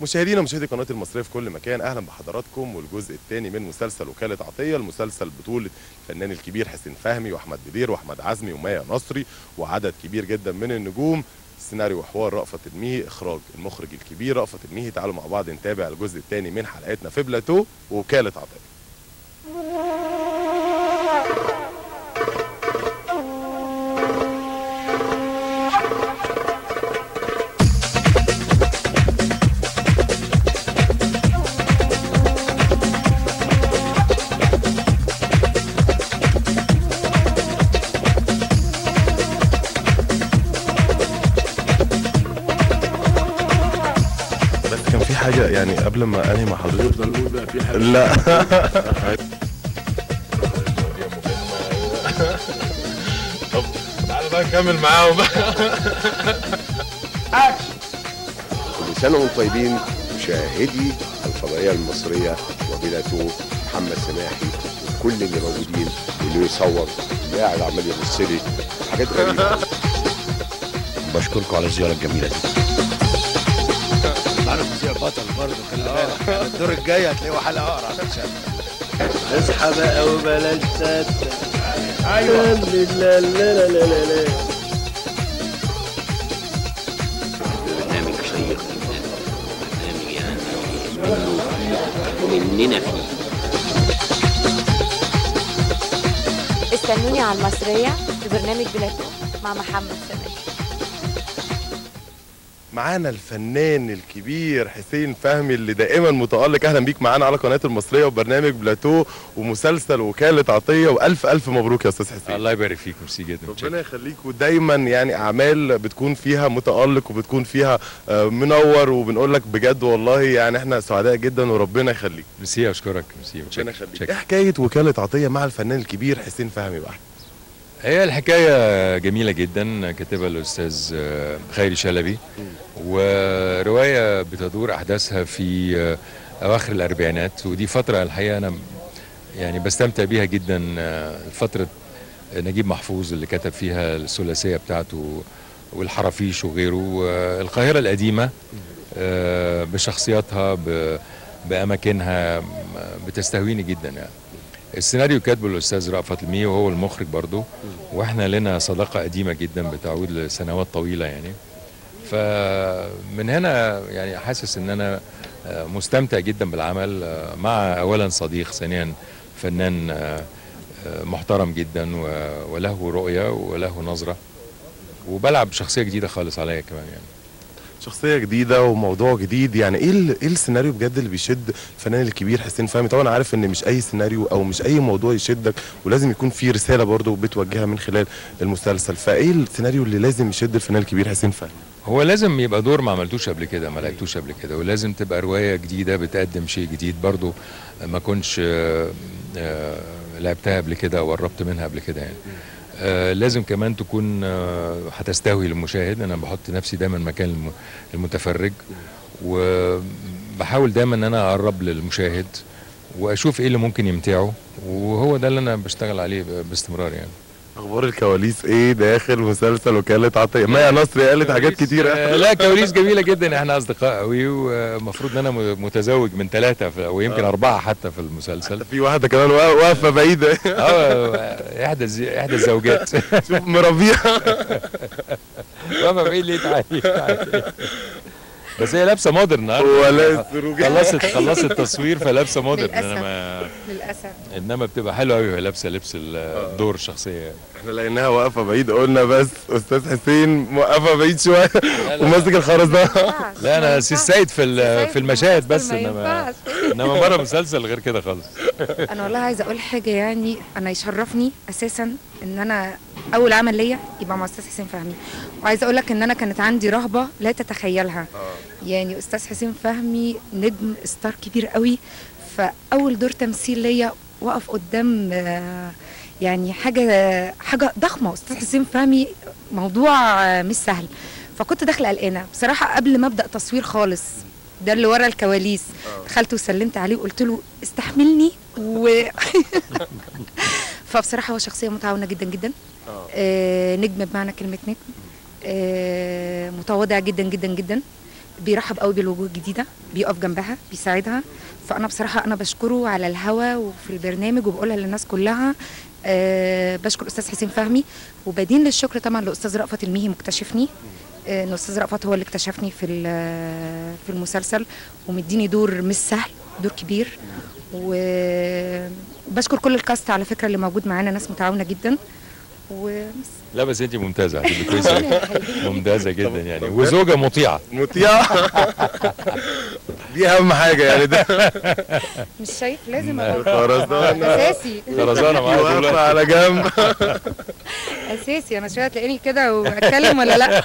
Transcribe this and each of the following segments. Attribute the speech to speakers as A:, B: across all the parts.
A: مشاهدينا ومشاهدي قناه المصريه في كل مكان اهلا بحضراتكم والجزء الثاني من مسلسل وكاله عطيه المسلسل بطوله الفنان الكبير حسين فهمي واحمد بدير واحمد عزمي ومايا نصري وعدد كبير جدا من النجوم سيناريو وحوار رأفت الميهي اخراج المخرج الكبير رأفت الميهي تعالوا مع بعض نتابع الجزء الثاني من حلقتنا في بلاتو وكاله عطيه بس كان في حاجه يعني قبل ما انهي مع حضرتك
B: نفضل نقول بقى في حاجه
A: لا طب تعالى بقى نكمل معاهم
B: كل سنه وانتم طيبين مشاهدي الفضائيه المصريه وبلاتو محمد سماحي وكل اللي موجودين واللي يصور اللي قاعد عمال يبص لي حاجات غريبه
C: بشكركم على الزياره الجميله دي
D: عارف زي بطل برضه خلي بالك يعني الدور الجاي هتلاقيه حلقه اقرع عشان اصحى بقى وبلاش تصدق ايوه لا لا لا لا لا لا
C: برنامج شيق جدا برنامج يعني منه ومننا فيه
E: استنوني على المصرية في برنامج بلاتو مع محمد سماحي
A: معانا الفنان الكبير حسين فهمي اللي دائما متألق اهلا بيك معانا على قناه المصريه وبرنامج بلاتو ومسلسل وكاله عطيه والف الف مبروك يا استاذ حسين
F: الله يبارك فيك ميرسي جدا
A: ربنا يخليك ودايما يعني اعمال بتكون فيها متالق وبتكون فيها آه، منور وبنقول لك بجد والله يعني احنا سعداء جدا وربنا يخليك
F: ميرسي اشكرك ميرسي
A: ربنا
F: متشكر-
A: يخليك
F: متشكر.
A: ايه حكايه وكاله عطيه مع الفنان الكبير حسين فهمي بقى
F: هي الحكايه جميله جدا كاتبها الاستاذ آه، خيري شلبي وروايه بتدور احداثها في آه، اواخر الاربعينات ودي فتره الحقيقه انا يعني بستمتع بيها جدا آه، فتره نجيب محفوظ اللي كتب فيها الثلاثيه بتاعته والحرافيش وغيره آه، القاهره القديمه آه، بشخصياتها ب- باماكنها م- بتستهويني جدا يعني السيناريو كاتبه الاستاذ رأفت المية وهو المخرج برضه واحنا لنا صداقه قديمه جدا بتعود لسنوات طويله يعني فمن هنا يعني حاسس ان انا آه، مستمتع جدا بالعمل آه، مع اولا صديق ثانيا فنان آه، آه، محترم جدا و- وله رؤيه وله نظره وبلعب شخصيه جديده خالص عليا كمان يعني
A: شخصيه جديده وموضوع جديد يعني ايه ال- ايه السيناريو بجد اللي بيشد الفنان الكبير حسين فهمي طبعا أنا عارف ان مش اي سيناريو او مش اي موضوع يشدك ولازم يكون في رساله برضه بتوجهها من خلال المسلسل فايه السيناريو اللي لازم يشد الفنان الكبير حسين فهمي
F: هو لازم يبقى دور ما عملتوش قبل كده ما لقيتوش قبل كده ولازم تبقى روايه جديده بتقدم شيء جديد برضو ما كنتش آه، آه، لعبتها قبل كده او قربت منها قبل كده يعني آه، لازم كمان تكون آه، هتستهوي للمشاهد انا بحط نفسي دايما مكان الم- المتفرج وبحاول دايما ان انا اقرب للمشاهد واشوف ايه اللي ممكن يمتعه وهو ده اللي انا بشتغل عليه ب- باستمرار يعني
A: اخبار الكواليس ايه داخل مسلسل وكاله عطيه مايا نصري قالت حاجات
F: كواليس-
A: كتيره
F: آه، لا كواليس جميله جدا احنا اصدقاء قوي ومفروض ان انا م- متزوج من ثلاثه ويمكن اربعه حتى في المسلسل
A: في واحده كمان وا- واقفه بعيده
F: اه احدى الز- احدى الزوجات
A: شوف مربيها
F: ماما بعيد ليه تعالي تعالي. بس هي لابسه مودرن النهارده
A: ولا السروج
F: خلصت خلصت تصوير فلابسه مودرن
G: للأسف.
F: انما
G: للاسف
F: انما بتبقى حلوه قوي وهي لابسه لبس الدور الشخصيه يعني.
A: احنا لقيناها واقفه بعيد قلنا بس استاذ حسين موقفه بعيد شويه وماسك الخرزانه
F: لا انا سي السيد في ال- في المشاهد بس
G: ما
F: انما
G: ينفعش.
F: انما بره مسلسل غير كده خالص
G: انا والله عايزه اقول حاجه يعني انا يشرفني اساسا ان انا اول عمل ليا يبقى مع استاذ حسين فهمي وعايزه اقول لك ان انا كانت عندي رهبه لا تتخيلها يعني استاذ حسين فهمي نجم ستار كبير قوي فاول دور تمثيل ليا وقف قدام آه، يعني حاجه حاجه ضخمه استاذ حسين فهمي موضوع آه، مش سهل فكنت داخله قلقانه بصراحه قبل ما ابدا تصوير خالص ده اللي ورا الكواليس دخلت وسلمت عليه وقلت له استحملني و فبصراحه هو شخصيه متعاونه جدا جدا آه نجم بمعنى كلمه نجم آه متواضع جدا جدا جدا بيرحب قوي بالوجوه الجديده بيقف جنبها بيساعدها فانا بصراحه انا بشكره على الهوا وفي البرنامج وبقولها للناس كلها أه بشكر استاذ حسين فهمي وبدين للشكر طبعا لاستاذ رأفت الميهي مكتشفني آه، ان استاذ رأفت هو اللي اكتشفني في ال- في المسلسل ومديني دور مش سهل دور كبير وبشكر كل الكاست على فكره اللي موجود معانا ناس متعاونه جدا و
F: لا بس انت ممتازه هتبقي كويسه ممتازه جدا يعني وزوجه مطيعه
A: مطيع دي اهم حاجه يعني ده
G: مش شايف لازم
A: خرزانة.
G: اساسي
F: خرزانه معايا
A: واقفه
F: دلوقتي
A: على جنب
G: اساسي انا شويه تلاقيني كده واتكلم ولا لا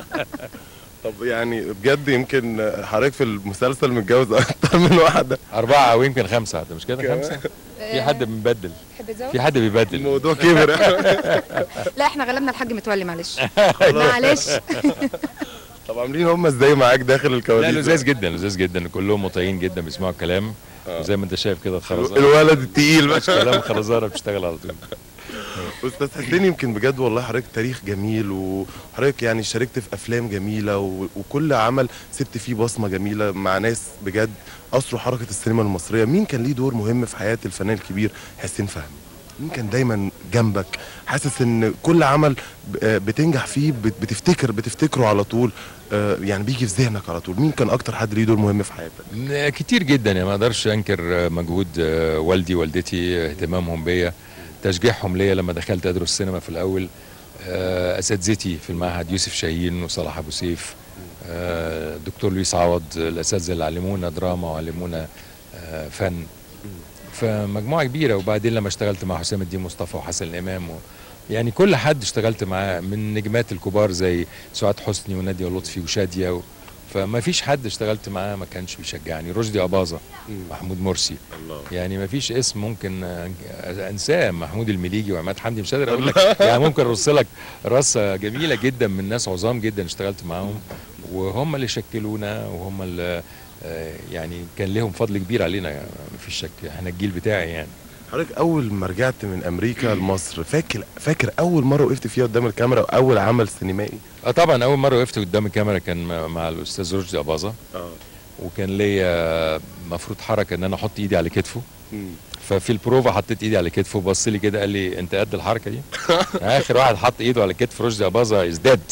A: طب يعني بجد يمكن حضرتك في المسلسل متجوز اكتر من واحده
F: اربعه او يمكن خمسه حتى مش كده
A: كمان؟
F: خمسه في حد بيبدل
G: تحب تزود؟
F: في حد بيبدل
A: الموضوع كبر
G: لا احنا غلبنا الحاج متولي معلش معلش
A: طب عاملين هم ازاي معاك داخل
F: لا
A: الكواليس
F: لذاذ جدا لذاذ جدا كلهم مطيعين جدا بيسمعوا الكلام وزي ما انت شايف كده الخرزانه
A: الولد التقيل
F: مش كلام خرزانه بتشتغل على طول
A: استاذ حسين يمكن بجد والله حضرتك تاريخ جميل وحضرتك يعني شاركت في افلام جميله و... وكل عمل سبت فيه بصمه جميله مع ناس بجد اثروا حركه السينما المصريه مين كان ليه دور مهم في حياه الفنان الكبير حسين فهمي مين كان دايما جنبك حاسس ان كل عمل ب- آه بتنجح فيه بت- بتفتكر بتفتكره على طول آه، يعني بيجي في ذهنك على طول مين كان اكتر حد ليه دور مهم في حياتك
F: م- كتير جدا يعني ما اقدرش انكر مجهود آه، والدي والدتي اهتمامهم بيا تشجيعهم ليا لما دخلت ادرس سينما في الاول آه، اساتذتي في المعهد يوسف شاهين وصلاح ابو سيف آه، دكتور لويس عوض الاساتذه اللي علمونا دراما وعلمونا آه، فن فمجموعه كبيره وبعدين لما اشتغلت مع حسام الدين مصطفى وحسن الامام و يعني كل حد اشتغلت معاه من نجمات الكبار زي سعاد حسني وناديه لطفي وشاديه و... فما فيش حد اشتغلت معاه ما كانش بيشجعني رشدي اباظه محمود مرسي
A: الله
F: يعني ما فيش اسم ممكن انساه محمود المليجي وعماد حمدي مش قادر اقول لك يعني ممكن ارص لك رصه جميله جدا من ناس عظام جدا اشتغلت معاهم وهم اللي شكلونا وهم اللي آه، يعني كان لهم فضل كبير علينا يعني ما فيش شك احنا الجيل بتاعي يعني
A: حضرتك اول ما رجعت من امريكا لمصر فاكر فاكر اول مره وقفت فيها قدام الكاميرا واول عمل سينمائي
F: اه طبعا اول مره وقفت قدام الكاميرا كان مع- مع الاستاذ رشدي اباظه
A: اه
F: وكان ليا مفروض حركه ان انا احط ايدي على كتفه ففي البروفا حطيت ايدي على كتفه بص لي كده قال لي انت قد الحركه دي اخر واحد حط ايده على كتف رشدي اباظه ازداد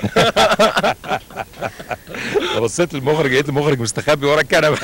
F: فبصيت للمخرج لقيت المخرج مستخبي ورا الكنبه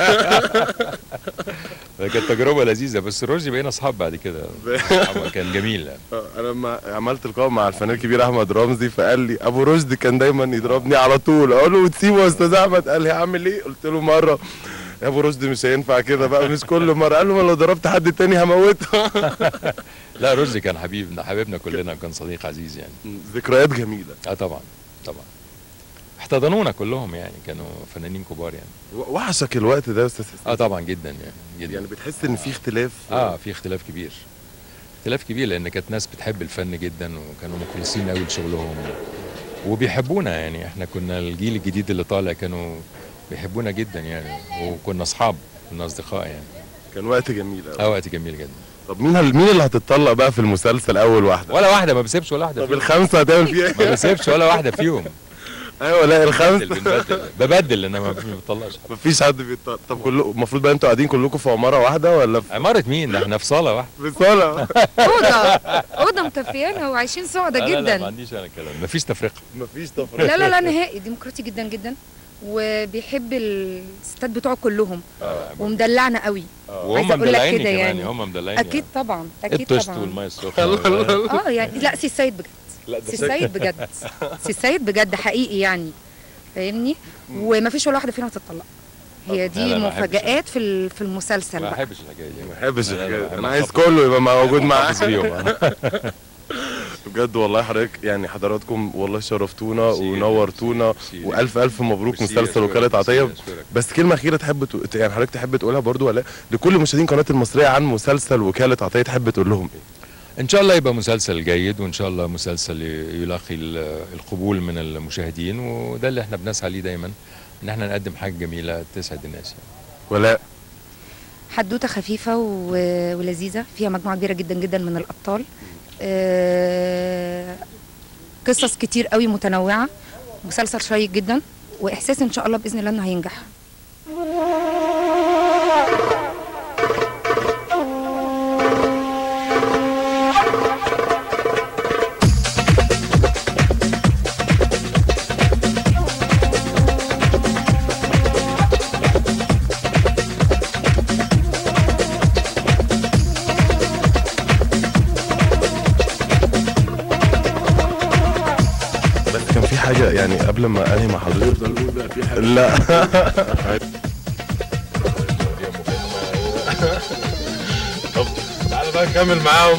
F: كانت تجربه لذيذه بس رشدي بقينا اصحاب بعد كده كان جميل يعني.
A: آه، انا لما عملت لقاء مع الفنان الكبير احمد رمزي فقال لي ابو رشدي كان دايما يضربني على طول اقول له وتسيبه يا استاذ احمد قال لي هعمل ايه قلت له مره يا ابو رشدي مش هينفع كده بقى مش كل مره قال له ما لو ضربت حد تاني هموته
F: لا رشدي كان حبيبنا حبيبنا كلنا كان صديق عزيز يعني
A: ذكريات جميله
F: اه طبعا طبعا احتضنونا كلهم يعني كانوا فنانين كبار يعني
A: و- وحشك الوقت ده يا استاذ حسين
F: اه طبعا جدا يعني جدا
A: يعني بتحس ان في اختلاف
F: اه في اختلاف كبير اختلاف كبير لان كانت ناس بتحب الفن جدا وكانوا مخلصين قوي لشغلهم وبيحبونا يعني احنا كنا الجيل الجديد اللي طالع كانوا بيحبونا جدا يعني وكنا اصحاب كنا اصدقاء يعني
A: كان وقت جميل قوي
F: اه وقت جميل جدا
A: طب مين هل مين اللي هتتطلق بقى في المسلسل اول واحده
F: ولا واحده ما بسيبش ولا واحده
A: طب
F: فيهم
A: الخمسه هتعمل فيها
F: ما
A: ايه
F: بسيبش ولا واحده فيهم
A: ايوه لا
F: ببدل
A: الخمسه
F: بنبدل ببدل انما ما بطلعش
A: مفيش حد بيطلق طب كله المفروض بقى انتوا قاعدين كلكم في عماره واحده ولا في
F: عمارة مين ده احنا في صاله واحده
A: في صاله
G: اوضه اوضه مكفيانا وعايشين سعدة
F: لا لا لا ما
G: جدا
F: عنديش انا كلام مفيش تفرقه
A: مفيش تفرقه
G: لا لا لا نهائي ديمقراطي جدا جدا وبيحب الستات بتوعه كلهم ومدلعنا قوي
F: وهم
G: عايزة أقول لك
F: مدلعيني
G: كده
F: كمان
G: يعني.
F: هم مدلعيني
G: اكيد طبعا اكيد
F: الطشت
G: طبعا
F: والميه السخنه
G: اه يعني لا سي السيد بجد
A: لا ده
G: سي
A: شكل-
G: السيد بجد سي السيد بجد حقيقي يعني فاهمني وما فيش ولا واحده فينا هتطلق هي
F: لا،
G: دي
F: لا، ما أحبش.
G: مفاجآت في ال- في المسلسل
F: ما
G: بقى
F: احبش الحكايه دي
A: ما بحبش
F: لا، لا،
A: الحكاية دي.
F: بحب
A: انا عايز
F: أحتفظ-
A: كله يبقى موجود معاه
F: أحتفظ بيهم أنا.
A: بجد والله حضرتك يعني حضراتكم والله شرفتونا
F: ميرسي،
A: ونورتونا
F: ميرسي.
A: والف الف مبروك
F: ميرسي،
A: مسلسل
F: أشكرك،
A: وكاله عطيه
F: ميرسي، أشكرك.
A: بس كلمه اخيره تحب تق- يعني حضرتك تحب تقولها برضو ولا لكل مشاهدين قناه المصريه عن مسلسل وكاله عطيه تحب تقول لهم ايه
F: ان شاء الله يبقى مسلسل جيد وان شاء الله مسلسل ي- يلاقي ال- القبول من المشاهدين وده اللي احنا بنسعى ليه دايما ان احنا نقدم حاجه جميله تسعد الناس يعني.
A: ولا
G: حدوته خفيفه و- ولذيذه فيها مجموعه كبيره جدا جدا من الابطال آه، قصص كتير قوي متنوعه مسلسل شيق جدا واحساس ان شاء الله باذن الله انه هينجح
A: بس كان في حاجه يعني قبل ما انهي مع حضرتك لا طب تعالى بقى نكمل معاهم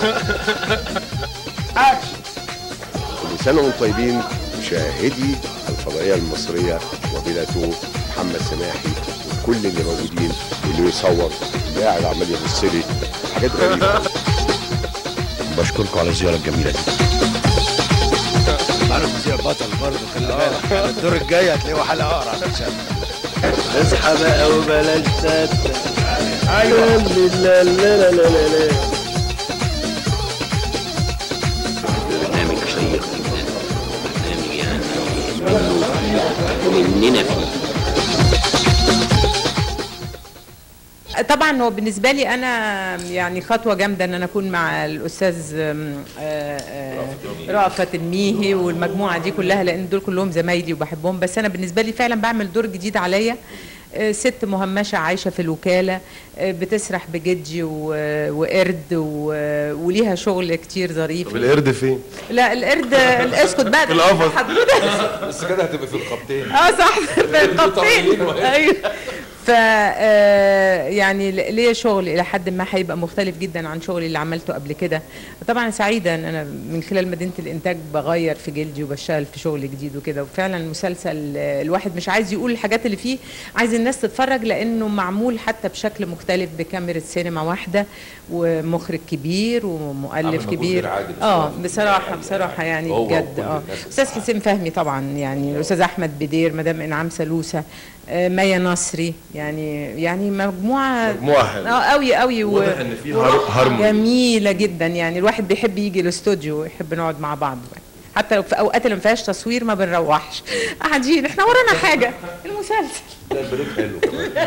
B: كل سنه وانتم طيبين مشاهدي الفضائيه المصريه وبدايته محمد سماحي وكل اللي موجودين واللي يصور اللي قاعد عمال يبص لي حاجات غريبه
C: بشكركم على الزياره الجميله دي
D: معروف زي بطل برضه خلي بالك يعني الدور الجاي هتلاقيه حلقه اقرع عشان اصحى بقى وبلاش ستة ايوه لا لا لا لا لا لا
C: برنامج شيق جدا برنامج يعني منه فيه ومننا فيه
H: طبعا هو بالنسبه لي انا يعني خطوه جامده ان انا اكون مع الاستاذ آم، آه، آه، رأفت الميهي والمجموعه دي كلها لان دول كلهم زمايلي وبحبهم بس انا بالنسبه لي فعلا بعمل دور جديد عليا آه، ست مهمشه عايشه في الوكاله آه، بتسرح بجدجي و- وقرد و- وليها شغل كتير ظريف
A: طب القرد فين؟
H: لا القرد اسكت بقى
A: في القفص.
H: حضرتك
F: بس كده هتبقى في الخطين
H: اه صح في الخطين ايوه ف آه، يعني ل- ليا شغل الى حد ما هيبقى مختلف جدا عن شغلي اللي عملته قبل كده طبعا سعيده ان انا من خلال مدينه الانتاج بغير في جلدي وبشتغل في شغل جديد وكده وفعلا المسلسل آه، الواحد مش عايز يقول الحاجات اللي فيه عايز الناس تتفرج لانه معمول حتى بشكل مختلف بكاميرا سينما واحده ومخرج كبير
F: عمل
H: ومؤلف
F: مجهود
H: كبير
F: غير عادي
H: اه
F: بصراحة.
H: بصراحه بصراحه يعني
F: هو
H: بجد
F: وكل
H: اه
F: الناس
H: استاذ حسين فهمي طبعا يعني الاستاذ احمد بدير مدام انعام سلوسه آه، مايا نصري يعني يعني مجموعه
A: مجموعة حلوة.
H: اه قوي قوي و-
A: واضح إن في هار-
H: وروح
A: هارموني.
H: جميله جدا يعني الواحد بيحب يجي الاستوديو ويحب نقعد مع بعض حتى لو في اوقات اللي ما فيهاش تصوير ما بنروحش قاعدين احنا ورانا حاجه المسلسل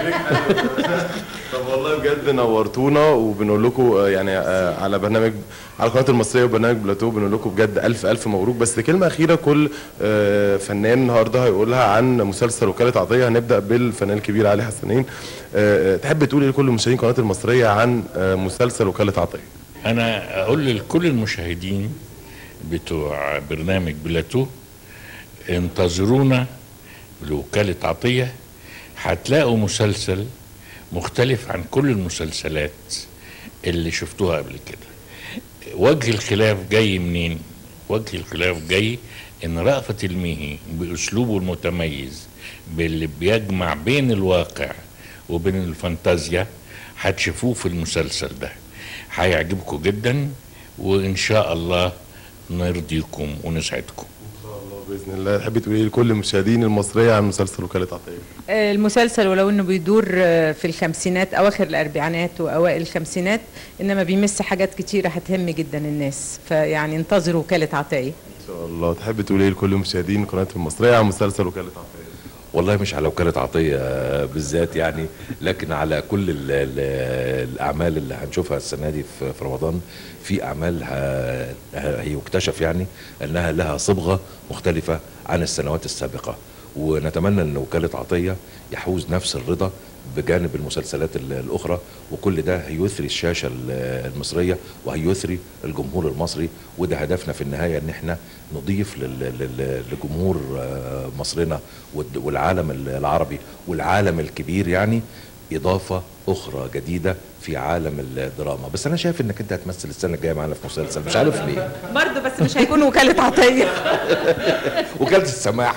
A: طب والله بجد نورتونا وبنقول لكم آه، يعني آه، على برنامج على القناه المصريه وبرنامج بلاتو بنقول لكم بجد الف الف مبروك بس كلمه اخيره كل آه، فنان النهارده هيقولها عن مسلسل وكاله عطيه هنبدا بالفنان الكبير علي حسنين آه، آه، تحب تقول ايه لكل مشاهدين القناه المصريه عن آه، مسلسل وكاله عطيه
I: انا اقول لكل المشاهدين بتوع برنامج بلاتو انتظرونا لوكالة عطية هتلاقوا مسلسل مختلف عن كل المسلسلات اللي شفتوها قبل كده وجه الخلاف جاي منين وجه الخلاف جاي ان رأفت الميهي باسلوبه المتميز باللي بيجمع بين الواقع وبين الفانتازيا هتشوفوه في المسلسل ده هيعجبكم جدا وان شاء الله نرضيكم ونسعدكم
A: باذن الله تحبي تقولي ايه لكل المشاهدين المصريه عن مسلسل وكاله عطيه
H: آه، المسلسل ولو انه بيدور آه، في الخمسينات اواخر الاربعينات واوائل الخمسينات انما بيمس حاجات كتيره هتهم جدا الناس فيعني انتظروا وكاله عطيه
A: ان شاء الله تحبي تقولي ايه لكل مشاهدين القناه المصريه عن مسلسل وكاله عطيه
J: والله مش على وكالة عطية بالذات يعني لكن على كل ال ال الأعمال اللي هنشوفها السنة دي في في رمضان في أعمال ه- ه- هيكتشف يعني أنها لها صبغة مختلفة عن السنوات السابقة ونتمنى أن وكالة عطية يحوز نفس الرضا بجانب المسلسلات ال- الأخرى وكل ده هيثري الشاشة ال- المصرية وهيثري الجمهور المصري وده هدفنا في النهاية أن احنا نضيف لل- لل- لجمهور آه، مصرنا والد- والعالم ال- العربي والعالم الكبير يعني إضافة أخرى جديدة في عالم الدراما بس أنا شايف إنك أنت هتمثل السنة الجاية معانا في مسلسل مش عارف ليه
H: برضه بس مش هيكون وكاله عطيه
J: وكالة السماح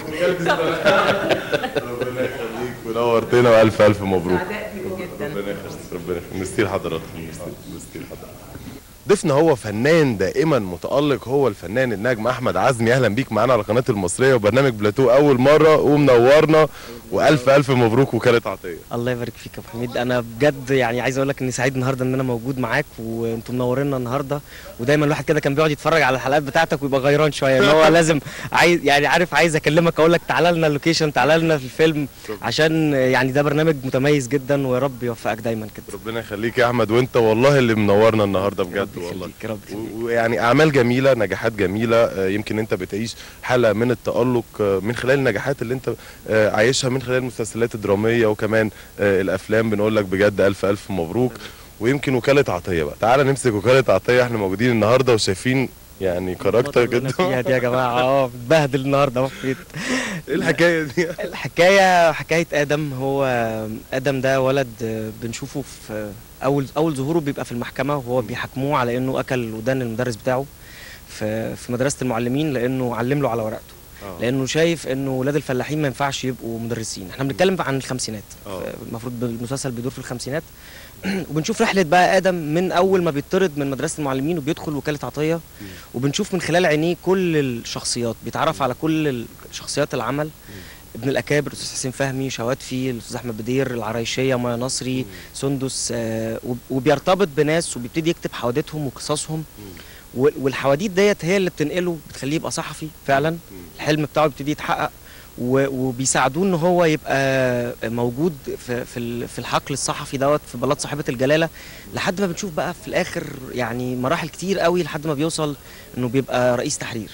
A: ربنا يخليك ونورتنا والف الف مبروك
H: سعداء بيكم جدا
A: ربنا يخليك ربنا يخليك ميرسي لحضراتكم ميرسي ميرسي لحضراتكم ضيفنا هو فنان دائما متالق هو الفنان النجم احمد عزمي اهلا بيك معانا على قناه المصريه وبرنامج بلاتو اول مره ومنورنا والف الف مبروك وكاله عطيه
K: الله يبارك فيك يا ابو حميد انا بجد يعني عايز اقول لك اني سعيد النهارده ان انا موجود معاك وانتم منورينا النهارده ودايما الواحد كده كان بيقعد يتفرج على الحلقات بتاعتك ويبقى غيران شويه ان هو لازم عايز يعني عارف عايز اكلمك اقول لك تعالى لنا اللوكيشن تعالى لنا في الفيلم عشان يعني ده برنامج متميز جدا ويا رب يوفقك دايما كده
A: ربنا يخليك يا احمد وانت والله اللي منورنا النهارده بجد والله
K: يا رب
A: و- ويعني اعمال جميله نجاحات جميله آه، يمكن انت بتعيش حاله من التالق آه، من خلال النجاحات اللي انت آه، عايشها من خلال المسلسلات الدراميه وكمان آه، الافلام بنقول لك بجد الف الف مبروك ويمكن وكاله عطيه بقى تعالى نمسك وكاله عطيه احنا موجودين النهارده وشايفين يعني كاركتر
K: فيها
A: جدا
K: دي يا جماعه اه بتبهدل النهارده يا أبو حميد
A: ايه الحكايه دي
K: الحكايه حكايه ادم هو ادم ده ولد بنشوفه في اول اول ظهوره بيبقى في المحكمه وهو بيحاكموه على انه اكل ودان المدرس بتاعه في في مدرسه المعلمين لانه علم له على ورقته
A: آه.
K: لانه شايف انه ولاد الفلاحين ما ينفعش يبقوا مدرسين احنا بنتكلم عن الخمسينات
A: آه.
K: المفروض المسلسل بيدور في الخمسينات وبنشوف رحله بقى ادم من اول ما بيطرد من مدرسه المعلمين وبيدخل وكاله عطيه وبنشوف من خلال عينيه كل الشخصيات بيتعرف على كل شخصيات العمل ابن الاكابر الاستاذ حسين فهمي شواتفي الاستاذ احمد بدير العرايشيه مايا نصري سندس آه وب- وبيرتبط بناس وبيبتدي يكتب حواديتهم وقصصهم وال- والحواديت ديت هي اللي بتنقله بتخليه يبقى صحفي فعلا الحلم بتاعه بيبتدي يتحقق و- وبيساعدوه ان هو يبقى موجود في في ال- في الحقل الصحفي دوت في بلاط صاحبه الجلاله لحد ما بنشوف بقى في الاخر يعني مراحل كتير قوي لحد ما بيوصل انه بيبقى رئيس تحرير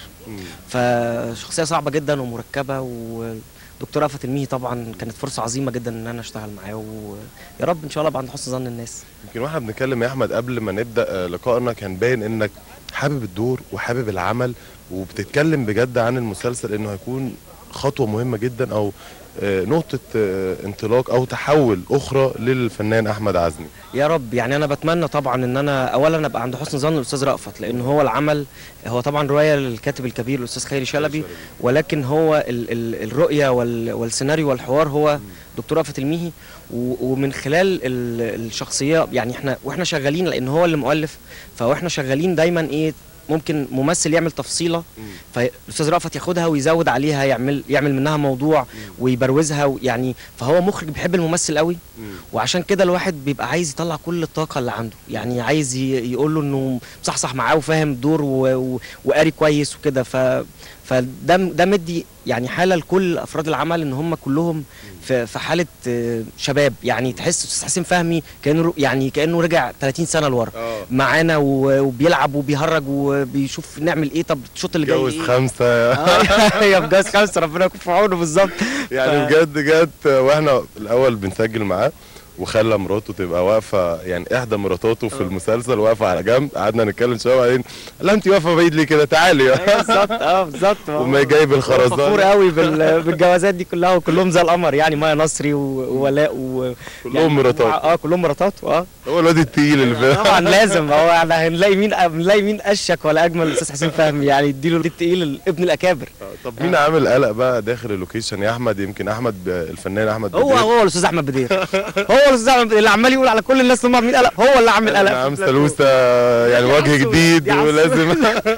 K: فشخصيه صعبه جدا ومركبه ودكتور رأفت الميهي طبعا كانت فرصه عظيمه جدا ان انا اشتغل معاه ويا رب ان شاء الله بعد حسن ظن الناس
A: يمكن واحنا بنتكلم يا احمد قبل ما نبدا آه، لقائنا كان باين انك حابب الدور وحابب العمل وبتتكلم بجد عن المسلسل انه هيكون خطوه مهمه جدا او آه، نقطه آه، انطلاق او تحول اخرى للفنان احمد عزمي
K: يا رب يعني انا بتمنى طبعا ان انا اولا ابقى عند حسن ظن الاستاذ رأفت لان هو العمل هو طبعا روايه للكاتب الكبير الاستاذ خيري شلبي ولكن هو ال ال الرؤيه وال والسيناريو والحوار هو دكتور رأفت الميهي و- ومن خلال ال- الشخصيه يعني احنا واحنا شغالين لان هو اللي مؤلف فاحنا شغالين دايما ايه ممكن ممثل يعمل تفصيله فالاستاذ رأفت ياخدها ويزود عليها يعمل يعمل منها موضوع ويبروزها يعني فهو مخرج بيحب الممثل قوي وعشان كده الواحد بيبقى عايز يطلع كل الطاقه اللي عنده يعني عايز ي- يقول له انه مصحصح معاه وفاهم الدور و- و- وقاري كويس وكده ف فده ده مدي يعني حاله لكل افراد العمل ان هم كلهم في في حاله آه، شباب يعني تحس استاذ حسين فهمي كانه يعني كانه رجع 30 سنه لورا معانا و- وبيلعب وبيهرج وبيشوف نعمل ايه طب الشوط اللي جاي
A: جوز
K: إيه؟
A: خمسه
K: آه، يا بجوز خمسه ربنا يكون في عونه بالظبط
A: يعني
K: ف-
A: بجد جت واحنا الاول بنسجل معاه وخلى مراته تبقى واقفه يعني احدى مراتاته في المسلسل واقفه على جنب قعدنا نتكلم شويه وبعدين لا انت واقفه بعيد ليه كده تعالي
K: بالظبط اه بالظبط
A: وما جايب الخرزانة.
K: فخور قوي بال- بالجوازات دي كلها وكلهم زي القمر يعني مايا نصري و- وولاء و
A: كلهم مراتات.
K: اه كلهم مراتات اه
A: هو الواد التقيل اللي في
K: طبعا لازم هو يعني هنلاقي مين هنلاقي مين اشك ولا اجمل الاستاذ حسين فهمي يعني اديله التقيل ابن الاكابر
A: طب مين عامل قلق بقى داخل اللوكيشن يا احمد يمكن احمد ب- الفنان احمد
K: هو
A: بدير.
K: هو الاستاذ احمد بدير هو الاستاذ احمد بدير اللي عمال يقول على كل الناس اللي هم عاملين قلق هو اللي عامل قلق
A: نعم سلوسه يعني وجه جديد ولازم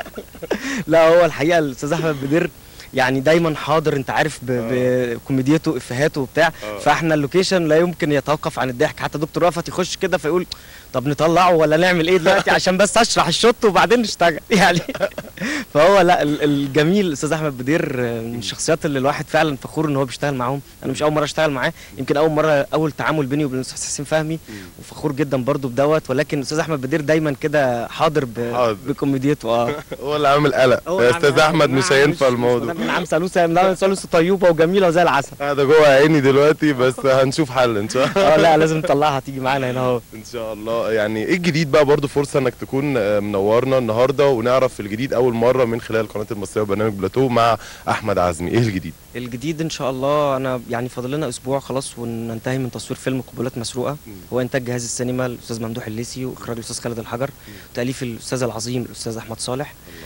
K: لا هو الحقيقه الاستاذ احمد بدير يعني دايما حاضر انت عارف ب- بكوميديته افهاته وبتاع فاحنا اللوكيشن لا يمكن يتوقف عن الضحك حتى دكتور رأفت يخش كده فيقول طب نطلعه ولا نعمل ايه دلوقتي عشان بس اشرح الشوط وبعدين نشتغل يعني فهو لا ال- الجميل الاستاذ احمد بدير آه، من الشخصيات اللي الواحد فعلا فخور ان هو بيشتغل معاهم انا مش اول مره اشتغل معاه يمكن اول مره اول تعامل بيني وبين الاستاذ حسين فهمي وفخور جدا برضو بدوت ولكن الاستاذ احمد بدير دايما كده حاضر ب- بكوميديته اه
A: هو اللي عامل قلق
K: هو
A: يا
K: اللي
A: استاذ
K: عامل
A: احمد مش هينفع الموضوع
K: من عم سالوسه من عم سالوسه طيوبه وجميله وزي العسل
A: قاعده جوه عيني دلوقتي بس هنشوف حل ان شاء الله
K: اه لا لازم نطلعها تيجي معانا هنا اهو
A: ان شاء الله يعني ايه الجديد بقى برضو فرصه انك تكون آه، منورنا النهارده ونعرف الجديد اول مره من خلال القناه المصريه وبرنامج بلاتو مع احمد عزمي ايه الجديد
K: الجديد ان شاء الله انا يعني فاضل لنا اسبوع خلاص وننتهي من تصوير فيلم قبولات مسروقه هو انتاج جهاز السينما الاستاذ ممدوح الليسي واخراج الاستاذ خالد الحجر تاليف الاستاذ العظيم الاستاذ احمد صالح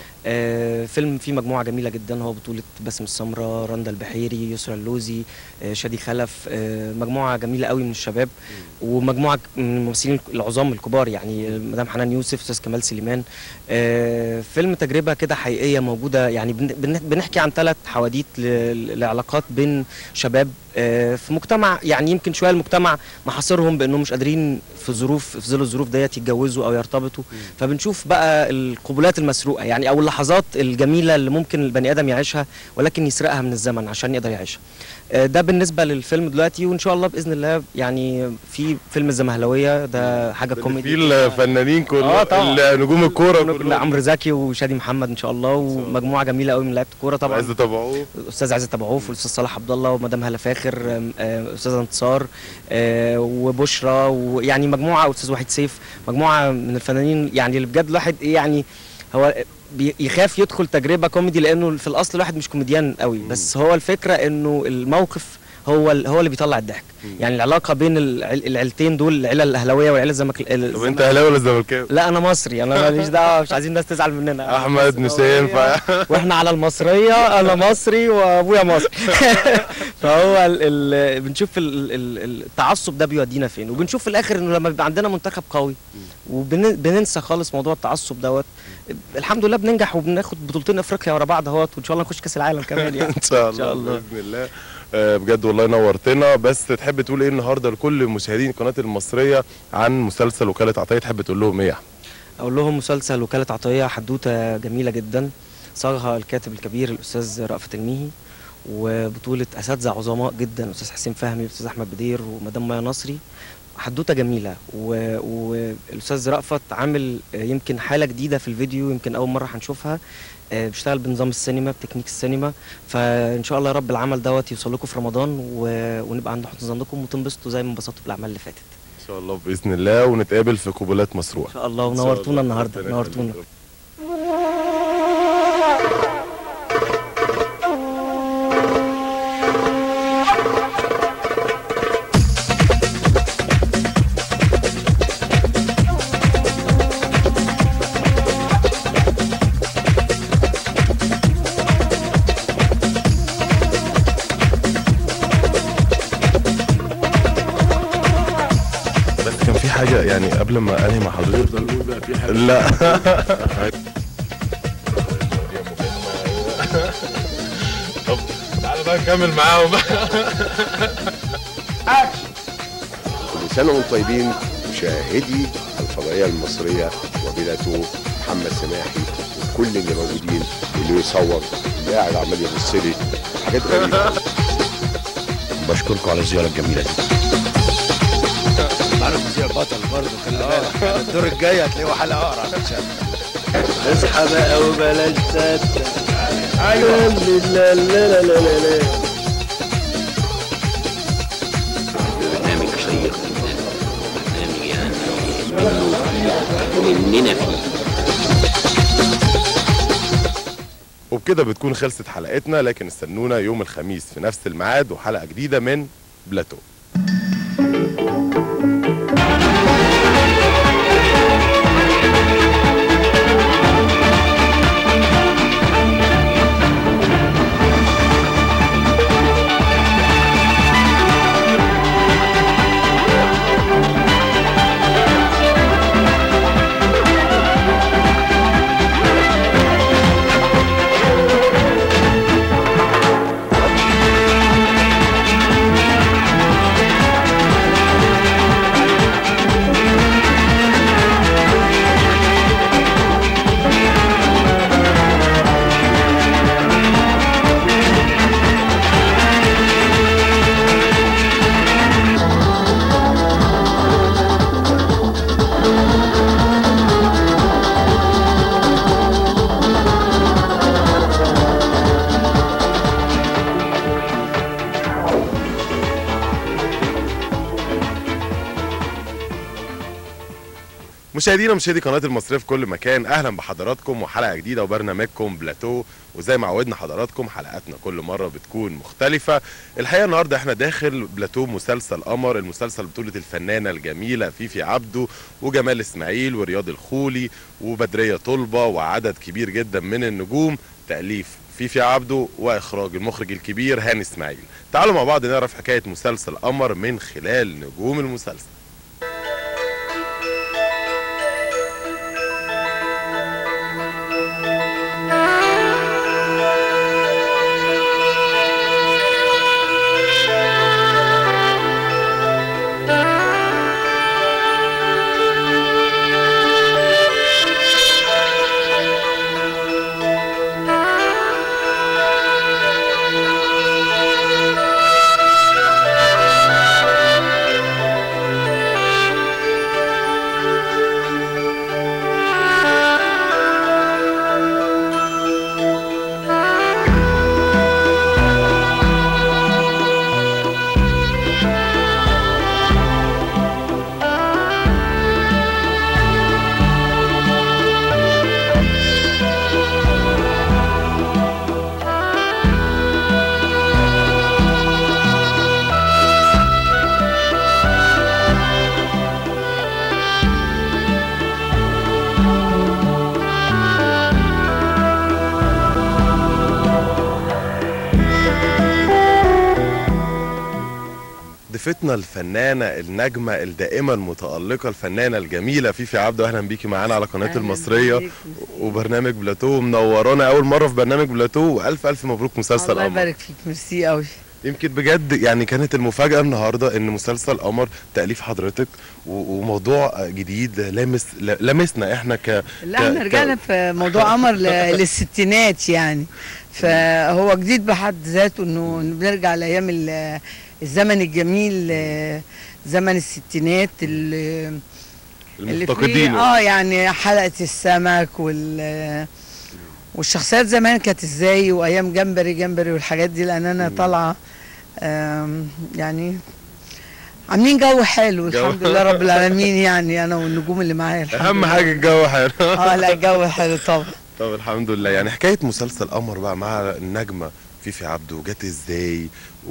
K: آه، فيلم فيه مجموعه جميله جدا هو بطوله باسم السمره رندا البحيري يسرا اللوزي آه، شادي خلف آه، مجموعه جميله قوي من الشباب ومجموعه من الممثلين العظام الكبار يعني مدام حنان يوسف استاذ كمال سليمان آه، فيلم تجربه كده حقيقيه موجوده يعني بن- بن- بنحكي عن ثلاث حواديت ل- لعلاقات بين شباب آه، في مجتمع يعني يمكن شويه المجتمع محاصرهم بانهم مش قادرين في ظروف في ظل الظروف ديت يتجوزوا او يرتبطوا فبنشوف بقى القبلات المسروقه يعني او اللحظات الجميله اللي ممكن البني ادم يعيشها ولكن يسرقها من الزمن عشان يقدر يعيشها آه، ده بالنسبه للفيلم دلوقتي وان شاء الله باذن الله يعني في فيلم الزمهلاويه ده حاجه كوميدي
A: في الفنانين كل
K: اه طبعا
A: نجوم الكوره
K: كلهم عمرو زكي وشادي محمد ان شاء الله ومجموعه جميله قوي من لعيبه الكوره طبعا
A: عايز تابعوه
K: الاستاذ عايز تبعوف والاستاذ صلاح عبد الله ومدام هلا فاخر آم، آم، استاذه انتصار آه، وبشرى ويعني مجموعه واستاذ وحيد سيف مجموعه من الفنانين يعني اللي بجد الواحد ايه يعني هو بي- يخاف يدخل تجربه كوميدي لانه في الاصل الواحد مش كوميديان قوي بس هو الفكره انه الموقف هو ال- هو اللي بيطلع الضحك يعني العلاقه بين العل- العيلتين دول العيله الاهلاويه والعيله الزمك
A: طب انت اهلاوي ولا زملكاوي؟
K: لا انا مصري انا ماليش دعوه مش عايزين الناس تزعل مننا
A: احمد مش هينفع
K: واحنا على المصريه انا مصري وابويا مصري فهو ال ال بنشوف ال ال التعصب ده بيودينا فين وبنشوف في الاخر انه لما بيبقى عندنا منتخب قوي وبننسى خالص موضوع التعصب دوت الحمد لله بننجح وبناخد بطولتين افريقيا ورا بعض اهوت وان شاء الله نخش كاس العالم كمان يعني
A: ان شاء الله,
K: شاء الله.
A: باذن الله آه، بجد والله نورتنا بس تحب تقول ايه النهارده لكل مشاهدين القناه المصريه عن مسلسل وكاله عطيه تحب تقول لهم ايه يا أحمد؟
K: اقول لهم مسلسل وكاله عطيه حدوته جميله جدا صاغها الكاتب الكبير الاستاذ رأفت الميهي وبطوله اساتذه عظماء جدا الاستاذ حسين فهمي والاستاذ احمد بدير ومدام مايا نصري حدوته جميله و- والاستاذ رأفت عامل آه، يمكن حاله جديده في الفيديو يمكن اول مره هنشوفها آه، بيشتغل بنظام السينما بتكنيك السينما فان شاء الله يا رب العمل دوت يوصل لكم في رمضان و... ونبقى عند حسن ظنكم وتنبسطوا زي ما انبسطتوا بالاعمال اللي فاتت
A: ان شاء الله باذن الله ونتقابل في قبلات مسروقه
K: ان شاء الله
A: إن شاء
K: ونورتونا
A: الله.
K: النهارده
A: ربنا
K: نورتونا
A: بس كان في حاجه يعني قبل ما انهي مع حضرتك لا طب تعالى بقى نكمل معاهم
B: كل سنة وانتم طيبين مشاهدي الفضائية المصرية وبدايته محمد سماحي وكل اللي موجودين واللي يصور اللي قاعد عمال يبص لي حاجات غريبة
C: بشكركم على الزياره الجميله دي
D: عارف مذيع بطل برضه خلي بالك يعني الدور الجاي هتلاقيه حلقه اقرع ان شاء الله اصحى بقى وبلاش ستة ايوه لا لا لا لا لا لا
C: برنامج شيق جدا برنامج يعني منه فيه ومننا فيه
A: وبكده بتكون خلصت حلقتنا لكن استنونا يوم الخميس في نفس الميعاد وحلقه جديده من بلاتو مشاهدينا مشاهدي قناه المصريه في كل مكان اهلا بحضراتكم وحلقه جديده وبرنامجكم بلاتو وزي ما عودنا حضراتكم حلقاتنا كل مره بتكون مختلفه الحقيقه النهارده احنا داخل بلاتو مسلسل قمر المسلسل بطوله الفنانه الجميله فيفي عبده وجمال اسماعيل ورياض الخولي وبدريه طلبه وعدد كبير جدا من النجوم تاليف فيفي عبده واخراج المخرج الكبير هاني اسماعيل تعالوا مع بعض نعرف حكايه مسلسل قمر من خلال نجوم المسلسل ضيفتنا الفنانه النجمه الدائمه المتالقه الفنانه الجميله فيفي عبده اهلا بيكي معانا على قناه
L: أهلاً
A: المصريه
L: بيك.
A: وبرنامج بلاتو منورانا اول مره في برنامج بلاتو والف الف مبروك مسلسل
L: الله
A: قمر
L: يبارك فيك ميرسي قوي
A: يمكن بجد يعني كانت المفاجاه النهارده ان مسلسل قمر تاليف حضرتك و- وموضوع جديد لامس لمسنا احنا ك
L: لا
A: ك-
L: احنا
A: ك-
L: رجعنا في موضوع قمر ل- للستينات يعني فهو جديد بحد ذاته انه إنه بنرجع لايام ال- الزمن الجميل آه، زمن الستينات اللي اللي فيه
A: المفتقدين
L: اه يعني حلقه السمك وال والشخصيات زمان كانت ازاي وايام جمبري جمبري والحاجات دي لان انا طالعه آم، يعني عاملين جو حلو
A: جو.
L: الحمد لله رب العالمين يعني انا والنجوم اللي معايا الحمد
A: اهم
L: لله.
A: حاجه الجو حلو
L: اه لا الجو حلو طبعا
A: طب الحمد لله يعني حكايه مسلسل قمر بقى مع النجمه فيفي عبده جت ازاي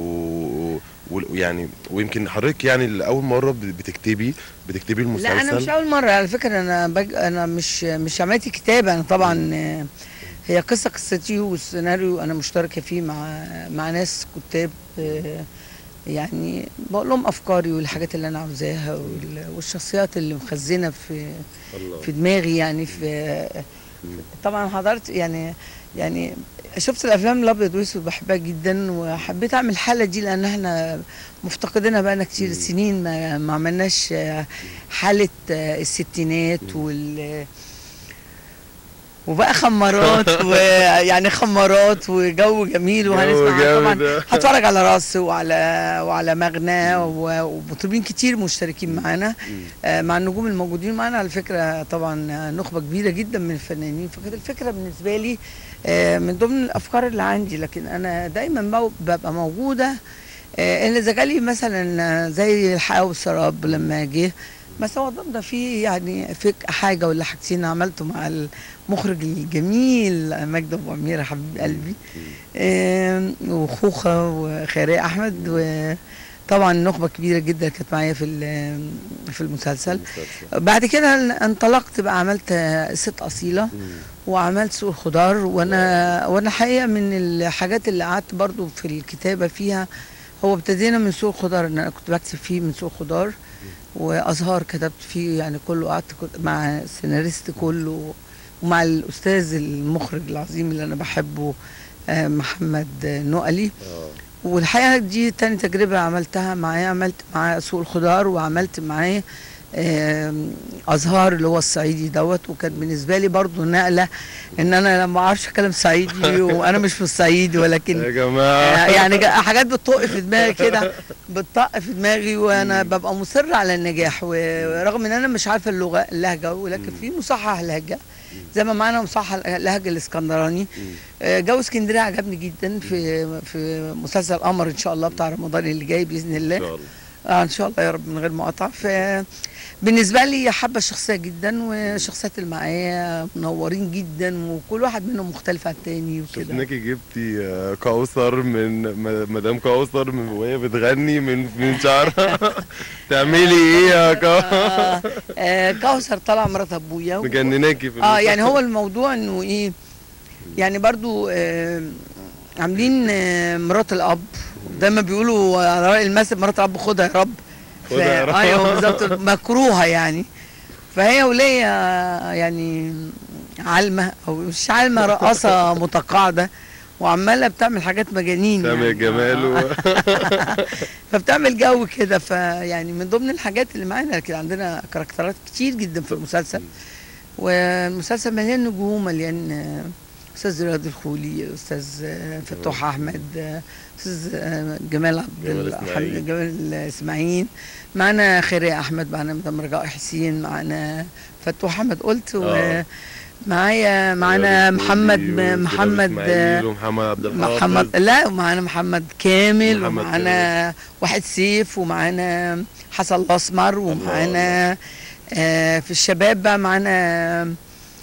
A: و- ويعني ويمكن حضرتك يعني لاول مره بت- بتكتبي بتكتبي المسلسل
L: لا انا مش اول مره على فكره انا بج... انا مش مش عملتي كتابه انا طبعا آه، هي قصه قصتي والسيناريو انا مشتركه فيه مع مع ناس كتاب آه، يعني بقول لهم افكاري والحاجات اللي انا عاوزاها وال- والشخصيات اللي مخزنه في
A: الله.
L: في دماغي يعني في طبعا حضرت يعني يعني شفت الافلام الابيض واسود بحبها جدا وحبيت اعمل الحاله دي لان احنا مفتقدينها بقالنا كتير سنين ما, ما عملناش آه، حاله آه، الستينات وال وبقى خمارات ويعني خمارات وجو جميل وهنسمع
A: جامد.
L: طبعا هتفرج على راس وعلى وعلى مغنى و- ومطربين كتير مشتركين معانا آه، مع النجوم الموجودين معانا على فكره طبعا آه، نخبه كبيره جدا من الفنانين فكانت الفكره بالنسبه لي آه، من ضمن الافكار اللي عندي لكن انا دايما مو- ببقى موجوده آه، اللي اذا جالي مثلا آه، زي الحياه والسراب لما جه بس هو ضمن فيه يعني فيك حاجه ولا حاجتين عملته مع المخرج الجميل مجدي ابو اميره حبيب قلبي آم، وخوخه وخيريه احمد وطبعا نخبه كبيره جدا كانت معايا في ال- في المسلسل بعد كده انطلقت بقى عملت آه، ست اصيله وعملت سوق الخضار وانا وانا حقيقه من الحاجات اللي قعدت برضو في الكتابه فيها هو ابتدينا من سوق الخضار ان انا كنت بكتب فيه من سوق الخضار وازهار كتبت فيه يعني كله قعدت كنت مع السيناريست كله ومع الاستاذ المخرج العظيم اللي انا بحبه آه، محمد نقلي والحقيقه دي تاني تجربه عملتها معاه عملت معاه سوق الخضار وعملت معاه آم، ازهار اللي هو الصعيدي دوت وكان بالنسبه لي برضو نقله ان انا لما اعرفش اتكلم صعيدي وانا مش في الصعيد ولكن
A: يا جماعه
L: يعني جا- حاجات بتطق في دماغي كده بتطق في دماغي وانا ببقى مصر على النجاح ورغم ان انا مش عارفه اللغه اللهجه ولكن في مصحح لهجه زي ما معانا مصحح اللهجه الاسكندراني آه، جو اسكندريه عجبني جدا في في مسلسل قمر ان شاء الله بتاع رمضان اللي جاي باذن الله
A: ان شاء الله
L: آه ان شاء الله يا رب من غير مقاطعه ف بالنسبه لي حابه الشخصيه جدا والشخصيات اللي معايا منورين جدا وكل واحد منهم مختلف عن التاني وكده
A: شفناكي جبتي آه، كوثر من م- مدام كوثر من وهي بتغني من من شعرها تعملي ايه يا كوثر
L: آه كوثر طالعه مرات ابويا و-
A: مجنناكي في
L: اه
A: المسلسل.
L: يعني هو الموضوع انه ايه يعني برضو آه عاملين آه مرات الاب دايما بيقولوا على راي المثل مرات الاب خدها يا رب ف-
A: خدها يا رب.
L: ايوه بالظبط مكروهه يعني فهي ولية يعني عالمه او مش عالمه رقاصه متقاعده وعماله بتعمل حاجات مجانين
A: سامي
L: يعني.
A: جمال و...
L: فبتعمل جو كده فيعني من ضمن الحاجات اللي معانا كده عندنا كاركترات كتير جدا في المسلسل والمسلسل مليان نجوم مليان آه، استاذ رياض الخولي استاذ آه، فتوح احمد آه، استاذ آه، جمال عبد
A: جمال
L: ال-
A: إسماعيل.
L: حمد- جمال اسماعيل معانا خيرية احمد معانا مدام رجاء حسين معانا فتوح احمد قلت
A: آه.
L: ومعايا معانا
A: رياض
L: محمد
A: الخولي وزينب
L: محمد
A: إسماعيل ومحمد عبد الحافظ
L: محمد لا ومعانا محمد كامل
A: محمد
L: ومعانا واحد سيف ومعانا حسن الاسمر ومعانا آه في الشباب بقى معانا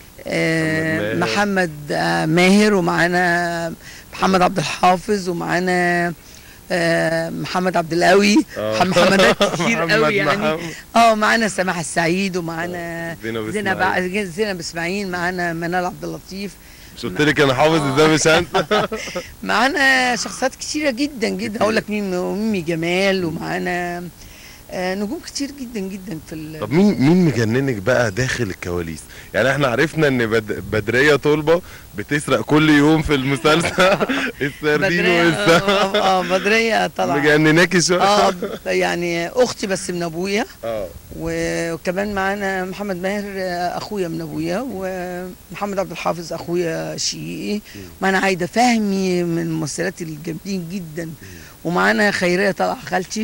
L: آه
A: محمد ماهر.
L: محمد آه ماهر ومعانا محمد عبد الحافظ ومعانا آه محمد عبد القوي
A: آه.
L: محمدات كتير
A: محمد
L: قوي يعني
A: محمد.
L: اه معانا سماح السعيد ومعانا
A: زينب
L: زينب
A: إسماعيل.
L: زينب اسماعيل معانا منال عبد اللطيف
A: مش قلت لك انا حافظ ازاي مش انت
L: معانا شخصيات كتيرة جدا جدا اقول لك مين ميمي جمال ومعانا آه، نجوم كتير جدا جدا في ال-
A: طب مين مين مجننك بقى داخل الكواليس يعني احنا عرفنا ان بد... بدريه طلبه بتسرق كل يوم في المسلسل السردين
L: بدرية
A: والسمك
L: اه آه، بدرية طبعا
A: مجنناكي شويه
L: اه يعني اختي بس من ابويا
A: اه
L: و- وكمان معانا محمد ماهر آه، اخويا من ابويا ومحمد عبد الحافظ اخويا شقيقي معانا عايده فهمي من الممثلات الجامدين جدا ومعانا خيريه طلع خالتي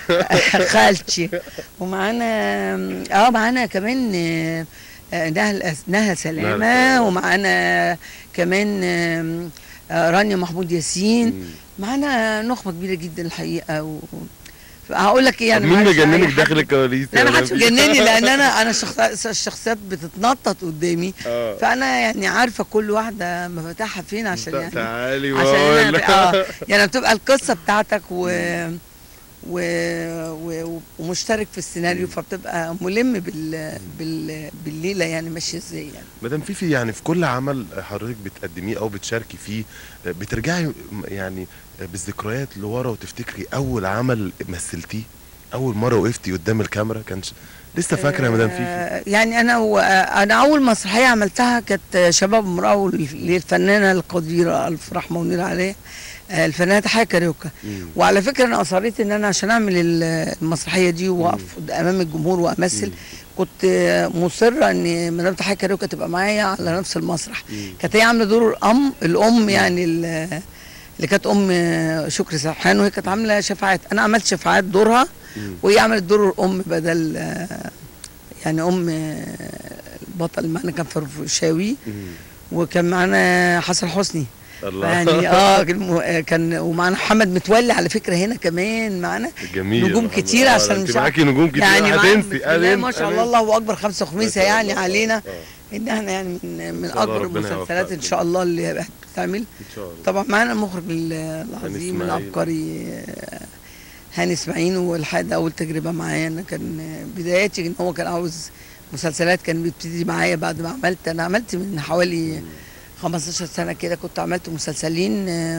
L: خالتي ومعانا اه معانا كمان آه، آه، نهى الأس- نهى سلامه
A: سلامة.
L: ومعانا كمان آم، آه، رانيا محمود ياسين معانا نخبه كبيره جدا الحقيقه و... هقول لك ايه
A: طب
L: يعني
A: مين
L: معلش أي
A: مجننك
L: حد-
A: داخل الكواليس
L: لا ما
A: يعني
L: حدش مجنني لان انا انا الشخص- الشخصيات بتتنطط قدامي
A: اه
L: فانا يعني عارفه كل واحده مفاتيحها فين عشان يعني
A: تعالي
L: عشان
A: واقول
L: أنا اه يعني بتبقى القصه بتاعتك و و... و... ومشترك في السيناريو فبتبقى ملم بال... بال... بالليله يعني ماشيه ازاي يعني
A: مدام فيفي يعني في كل عمل حضرتك بتقدميه او بتشاركي فيه بترجعي يعني بالذكريات لورا وتفتكري اول عمل مثلتيه اول مره وقفتي قدام الكاميرا كانش لسه فاكره يا مدام فيفي
L: آه، يعني انا و... انا اول مسرحيه عملتها كانت شباب امراه للفنانه القديره الف رحمه ونير عليها آه، الفنانه تحية كاريوكا وعلى فكره انا اصريت ان انا عشان اعمل ال- المسرحيه دي واقف امام الجمهور وامثل كنت آه، مصره ان مدام تحية كاريوكا تبقى معايا على نفس المسرح كانت هي عامله دور الام الام يعني ال- اللي كانت ام آه، شكري سرحان وهي كانت عامله شفاعات انا عملت شفاعات دورها وهي عملت دور الام بدل آه، يعني ام آه، البطل معانا كان فرفوشاوي وكان معانا حسن حسني
A: الله.
L: يعني اه كان مو- آه، كان ومعانا محمد متولي على فكره هنا كمان معانا
A: جميل
L: نجوم
A: محمد.
L: كتير
A: آه،
L: عشان
A: ده انت
L: مش
A: معاكي نجوم كتير
L: يعني معانا
A: هتنسي
L: بسم الله
A: ألين-
L: ما شاء
A: ألين.
L: الله الله اكبر خمسه خميسه
A: ما شاء
L: يعني
A: الله.
L: علينا
A: آه.
L: ان احنا يعني من من
A: شاء الله
L: اكبر
A: ربنا
L: المسلسلات ان
A: يوفقكم.
L: شاء الله اللي بتتعمل
A: ان شاء الله
L: طبعا معانا المخرج ال- العظيم
A: إسماعيل.
L: العبقري آه، هاني اسماعيل والحقيقه ده اول تجربه معايا انا كان آه، بداياتي ان هو كان عاوز مسلسلات كان بيبتدي معايا بعد ما عملت انا عملت من حوالي 15 سنه كده كنت عملت مسلسلين آه،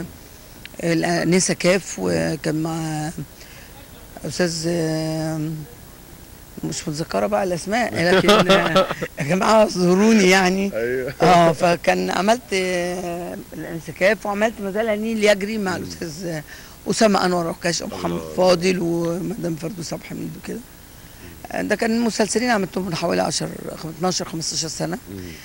L: الانسه كاف وكان مع استاذ آه، مش متذكره بقى الاسماء لكن آه، يا جماعه اعذروني يعني
A: ايوه
L: اه فكان عملت آه، الانسكاف وعملت مثلا نيل يجري مع الاستاذ آه، اسامه انور عكاش ومحمد فاضل ومدام فردوس عبد الحميد وكده آه، ده كان مسلسلين عملتهم من حوالي 10 12 15 سنه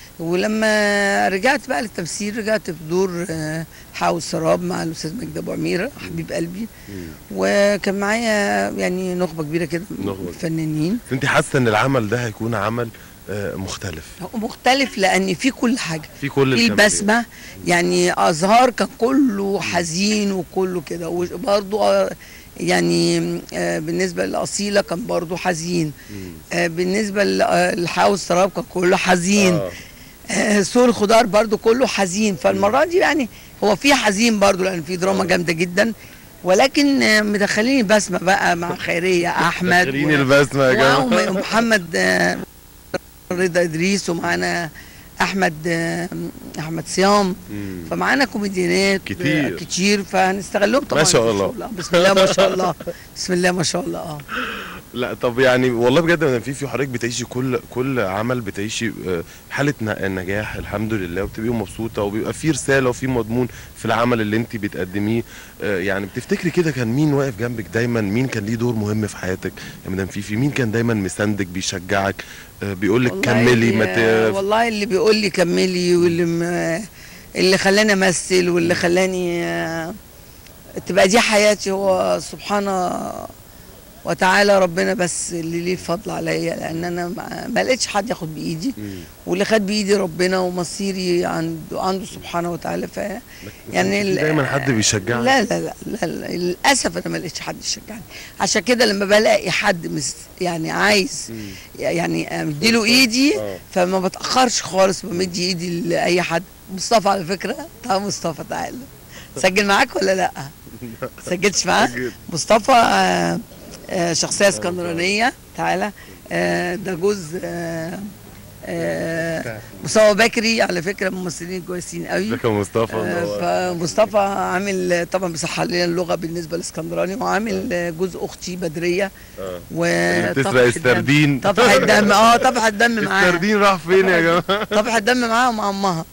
L: ولما رجعت بقى للتمثيل رجعت في دور آه، حاول السراب مع الاستاذ مجدي ابو عميره حبيب قلبي وكان معايا يعني نخبه كبيره كده من
A: نخبة.
L: الفنانين
A: انت حاسه ان العمل ده هيكون عمل آه، مختلف
L: مختلف لان في كل حاجه
A: في كل
L: في
A: الكاميرات.
L: البسمه يعني ازهار كان كله حزين وكله كده وبرضه يعني آه، بالنسبه لاصيله كان برضو حزين آه، بالنسبه للحاوس تراب كان كله حزين
A: آه.
L: آه، سوق الخضار برضو كله حزين فالمره دي يعني هو في حزين برضو لان في دراما جامده جدا ولكن آه، مدخلين بسمه بقى مع خيريه احمد
A: مدخلين البسمة يا جماعة.
L: وم- ومحمد آه، رضا ادريس ومعانا احمد آه، احمد صيام
A: مم.
L: فمعانا كوميديانات
A: كتير.
L: آه، كتير فهنستغلهم طبعا
A: ما شاء
L: في
A: الله.
L: الشغل. آه، بسم الله ما شاء الله بسم الله ما شاء الله اه
A: لا طب يعني والله بجد مدام فيفي حضرتك بتعيشي كل كل عمل بتعيشي آه، حاله ن- نجاح الحمد لله وبتبقي مبسوطه وبيبقى في رساله وفي مضمون في العمل اللي انت بتقدميه آه، يعني بتفتكري كده كان مين واقف جنبك دايما مين كان ليه دور مهم في حياتك يا مدام فيفي مين كان دايما مساندك بيشجعك آه، بيقول لك
L: والله
A: كملي ما
L: آه،
A: ت...
L: والله اللي بيقول لي كملي واللي م... اللي خلاني امثل واللي خلاني آه، تبقى دي حياتي هو سبحانه وتعالى ربنا بس اللي ليه الفضل عليا لان انا ما- ما لقيتش حد ياخد بايدي واللي خد بايدي ربنا ومصيري عنده عنده سبحانه وتعالى ف يعني ال-
A: دايما حد بيشجعك
L: لا لا لا, لا, لا للاسف انا ما لقيتش حد يشجعني عشان كده لما بلاقي حد مس يعني عايز يعني امديله ايدي
A: آه.
L: فما بتاخرش خالص بمدي ايدي لاي حد مصطفى على فكره تعال مصطفى تعالى سجل معاك ولا لا سجلتش معاه
A: سجلت.
L: مصطفى آه، آه، شخصيه اسكندرانيه تعالى آه، ده جوز آه، آه، مصطفى بكري على فكره ممثلين كويسين قوي
A: ازيك يا مصطفى منور.
L: آه، فمصطفى عامل طبعا بيصحح لنا اللغه بالنسبه للاسكندراني وعامل جوز اختي بدريه
A: آه.
L: و
A: اللي بتسرق
L: طفح الدم-
A: السردين
L: طفح الدم اه طفح الدم معاها
A: السردين راح فين يا جماعه
L: طفح الدم معاها ومع امها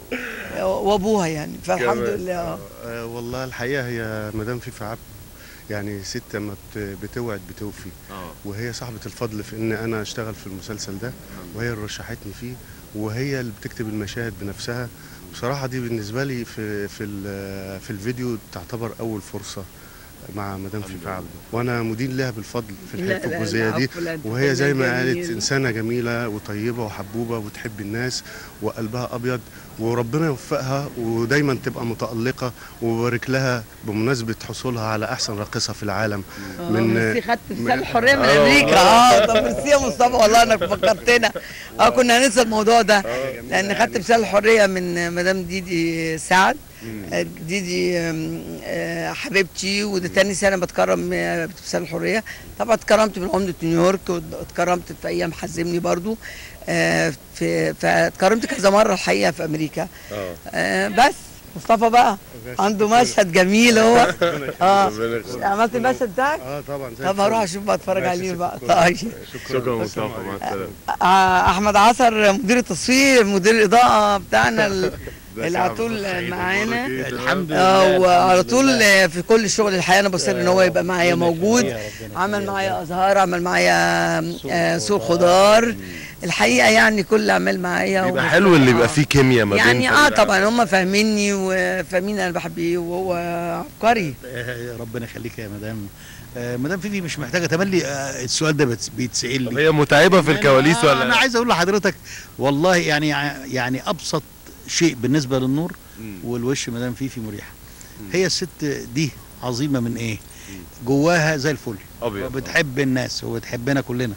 L: وابوها يعني فالحمد
A: كمان.
L: لله اه
M: آه والله الحقيقه هي مدام فيفا عبد يعني ست ما بت- بتوعد بتوفي وهي صاحبه الفضل في ان انا اشتغل في المسلسل ده وهي اللي رشحتني فيه وهي اللي بتكتب المشاهد بنفسها بصراحه دي بالنسبه لي في في ال- في الفيديو تعتبر اول فرصه مع مدام فيفا عبده وانا مدين لها بالفضل في
L: لا،
M: الحته
L: لا،
M: الجزئيه دي
L: العفو، لا، أنت
M: وهي زي ما
L: جميل.
M: قالت انسانه جميله وطيبه وحبوبه وتحب الناس وقلبها ابيض وربنا يوفقها ودايما تبقى متالقه وبارك لها بمناسبه حصولها على احسن راقصه في العالم
L: من ميرسي خدت
M: من-
L: رساله الحريه من
M: آه،
L: امريكا اه طب ميرسي يا مصطفى والله انك فكرتنا اه كنا هننسى الموضوع ده لان خدت رساله الحريه من مدام ديدي سعد آه، ديدي آم، آه، حبيبتي وده تاني سنه بتكرم آه، بتمثال الحريه طبعا اتكرمت من عمده نيويورك واتكرمت في ايام حزمني برضو آه، في فاتكرمت كذا مره الحقيقه في امريكا
A: اه
L: آه، بس مصطفى بقى عنده مشهد جميل هو اه
A: ربنا يخليك.
L: عملت المشهد بتاعك؟
M: اه طبعا زي
L: طب هروح
M: الفل.
L: اشوف بقى اتفرج
M: ماشي
L: عليه
M: يا
L: بقى
M: ست
L: طيب
A: شكرا مصطفى مع السلامه
L: آه، احمد عصر مدير التصوير مدير الاضاءه بتاعنا ال- اللي على طول معانا
D: الحمد
L: اه
D: لله
L: وعلى
D: الحمد
L: طول
D: لله.
L: في كل الشغل الحقيقه انا بصر ان هو يبقى معايا موجود عمل معايا ازهار عمل معايا آه، سوق خضار الحقيقه يعني كل الاعمال معايا
A: بيبقى
L: و-
A: حلو اللي
L: آه.
A: يبقى فيه كيمياء ما بين
L: يعني اه
A: فريق
L: طبعا هم فاهميني وفاهمين انا بحب ايه وهو عبقري
D: آه، ربنا يخليك يا مدام آه، مدام فيفي مش محتاجه تملي آه، السؤال ده بت- بيتسال
A: طب
D: لي
A: هي متعبه في الكواليس
D: آه،
A: ولا
D: انا عايز اقول لحضرتك والله يعني يعني ابسط شيء بالنسبه للنور والوش مدام فيفي مريحه هي الست دي عظيمه من ايه جواها زي الفل
A: ابيض
D: وبتحب الناس وبتحبنا كلنا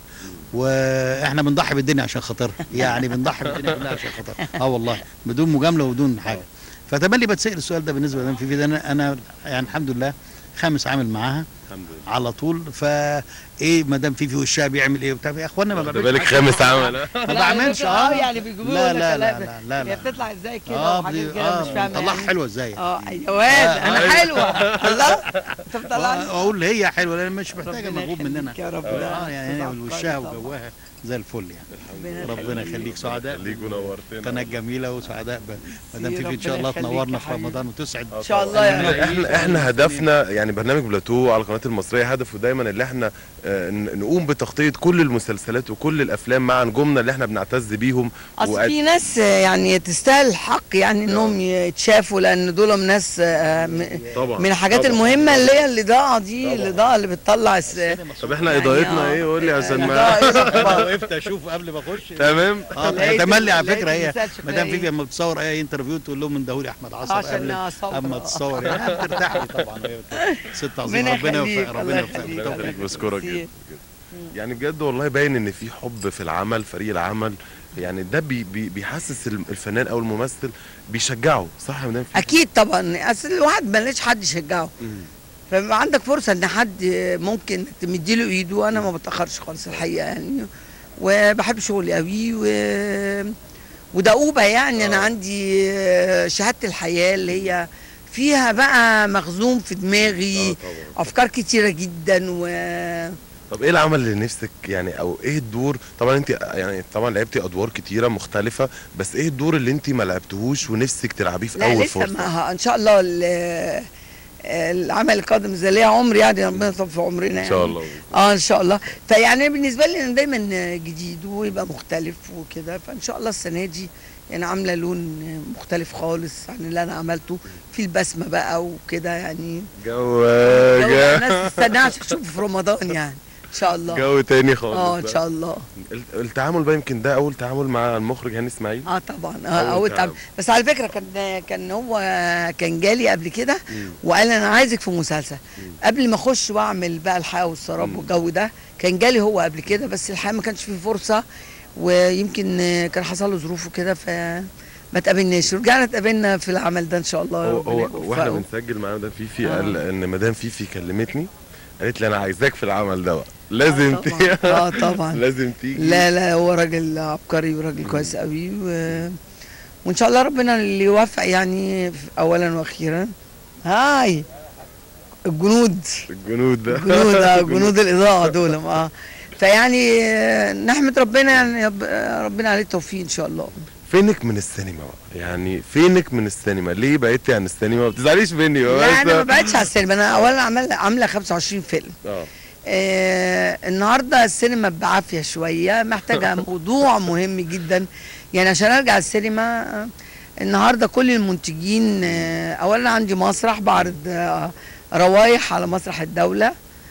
D: واحنا بنضحي بالدنيا عشان خاطرها يعني بنضحي بالدنيا كلها عشان خاطرها اه والله بدون مجامله وبدون حاجه فتملي بتسال السؤال ده بالنسبه لمدام فيفي ده انا انا يعني الحمد لله خامس عامل معاها
A: الحمد لله
D: على طول فايه مدام فيفي وشها بيعمل ايه وبتاع يا اخوانا ما
A: واخد
D: بعملش
A: بالك
D: حاجة.
A: خامس عمل ها؟
D: ما بعملش اه
L: يعني بيجيبوا
D: لا
L: لنا
D: لا لا
L: كلام.
D: لا لا
L: هي
D: لا
L: بتطلع ازاي كده
D: اه
L: وحاجات
D: بدي-
L: كده مش
D: اه
L: فاهمه
D: طلعها
L: يعني.
D: حلوه ازاي
L: اه يا واد انا
A: أيوة.
L: حلوه الله انت بتطلعني
D: اقول هي حلوه لان مش محتاجه
L: ربنا
D: مجهود
L: يخليك
D: مننا
L: يا رب
D: اه
L: ده
D: يعني هي
L: عبقري
D: وشها
L: طبعا.
D: وجواها زي الفل يعني ربنا يخليك سعداء
A: خليك ونورتنا
D: قناه جميله وسعداء ب- مدام فيفي ان
L: ربنا
D: شاء الله
L: يخليك
D: تنورنا
L: يا
D: في
L: حبيبي.
D: رمضان وتسعد
L: ان شاء الله يا رب
A: احنا احنا هدفنا يعني برنامج بلاتو على القناه المصريه هدفه دايما اللي احنا آه، ن- نقوم بتغطيه كل المسلسلات وكل الافلام مع نجومنا اللي احنا بنعتز بيهم
L: اصل
A: وقد-
L: في ناس آه، يعني تستاهل الحق يعني انهم يتشافوا لان دول من ناس آه، م-
A: طبعا
L: من الحاجات
A: طبعا.
L: المهمه اللي هي الاضاءه دي الاضاءه اللي بتطلع الس-
A: طب احنا
L: يعني
A: اضاءتنا
L: آه.
A: ايه قول لي عشان
L: الإضاءة إيه
A: ما
L: الأخبار؟
D: وقفت اشوف قبل ما اخش
A: تمام
D: اه
L: لقيت-
D: تملي على
L: لقيت
D: فكره هي
L: المثال شكلها
D: مدام
L: إيه؟
D: فيفي لما بتصور اي انترفيو تقول لهم من دهولي احمد عصر
L: عشان
D: قبل
L: أصور.
D: اما تصور يعني بترتاح لي طبعا وهي بت- ست عظيمه
L: ربنا
D: ربنا
L: يخليك
D: يوفقك،
L: الله
D: ربنا يوفقك.
L: يخليك
A: ربنا يخليك بشكرك
L: ميرسي.
A: جدا يعني بجد والله باين ان في حب في العمل فريق العمل يعني ده بي بي بيحسس الم- الفنان او الممثل بيشجعه صح يا مدام فيفي؟
L: اكيد طبعا اصل الواحد ملاش حد يشجعه فبقى عندك فرصه ان حد ممكن تمديله ايده انا ما بتاخرش خالص الحقيقه يعني وبحب شغلي قوي و ودؤوبه يعني انا عندي شهاده الحياه اللي هي فيها بقى مخزون في دماغي افكار كتيره جدا و
A: طب ايه العمل اللي نفسك يعني او ايه الدور طبعا انت يعني طبعا لعبتي ادوار كتيره مختلفه بس ايه الدور اللي انت ما لعبتهوش ونفسك تلعبيه في
L: لا
A: اول
L: لسه
A: فرصه
L: ما ان شاء الله ال- العمل القادم زي ليها عمر يعني ربنا يطول في عمرنا يعني
A: ان شاء الله
L: اه ان شاء الله فيعني بالنسبه لي انا دايما جديد ويبقى مختلف وكده فان شاء الله السنه دي يعني عامله لون مختلف خالص عن اللي انا عملته في البسمه بقى وكده يعني
A: جو
L: جو
A: جو,
L: الناس تستناه عشان تشوفه في رمضان يعني ان شاء الله
A: جو تاني خالص
L: اه ان
A: بقى.
L: شاء الله
A: الت- التعامل بقى يمكن ده اول تعامل مع المخرج هاني اسماعيل
L: اه طبعا اه
A: أول
L: اول
A: تعب.
L: تعب بس على فكره كان كان هو كان جالي قبل كده وقال انا عايزك في مسلسل قبل ما اخش واعمل بقى الحياه والسراب والجو ده كان جالي هو قبل كده بس الحقيقه ما كانش فيه فرصه ويمكن كان حصل له ظروف وكده ف ما تقابلناش رجعنا اتقابلنا في العمل ده ان شاء الله
A: هو
L: ربنا
A: هو
L: يوفقه.
A: واحنا بنسجل مع مدام فيفي
L: آه.
A: قال ان مدام فيفي كلمتني قالت لي انا عايزاك في العمل ده بقى لازم
L: طبعاً.
A: تيجي
L: اه طبعا
A: لازم تيجي
L: لا لا هو راجل عبقري وراجل كويس قوي و... وان شاء الله ربنا اللي يوفق يعني في- اولا واخيرا هاي الجنود
A: الجنود ده
L: جنود آه، جنود الاضاءه دول اه فيعني آه، نحمد ربنا يعني رب- آه، ربنا عليه التوفيق ان شاء الله
A: فينك من السينما بقى يعني فينك من السينما ليه بقيتي عن السينما ما بتزعليش مني بقى
L: لا
A: بس-
L: انا ما بقتش على السينما انا اولا عامله عامله 25 فيلم
A: اه
L: آه النهارده السينما بعافيه شويه محتاجه موضوع مهم جدا يعني عشان ارجع السينما آه، النهارده كل المنتجين آه اولا عندي مسرح بعرض آه روايح على مسرح الدوله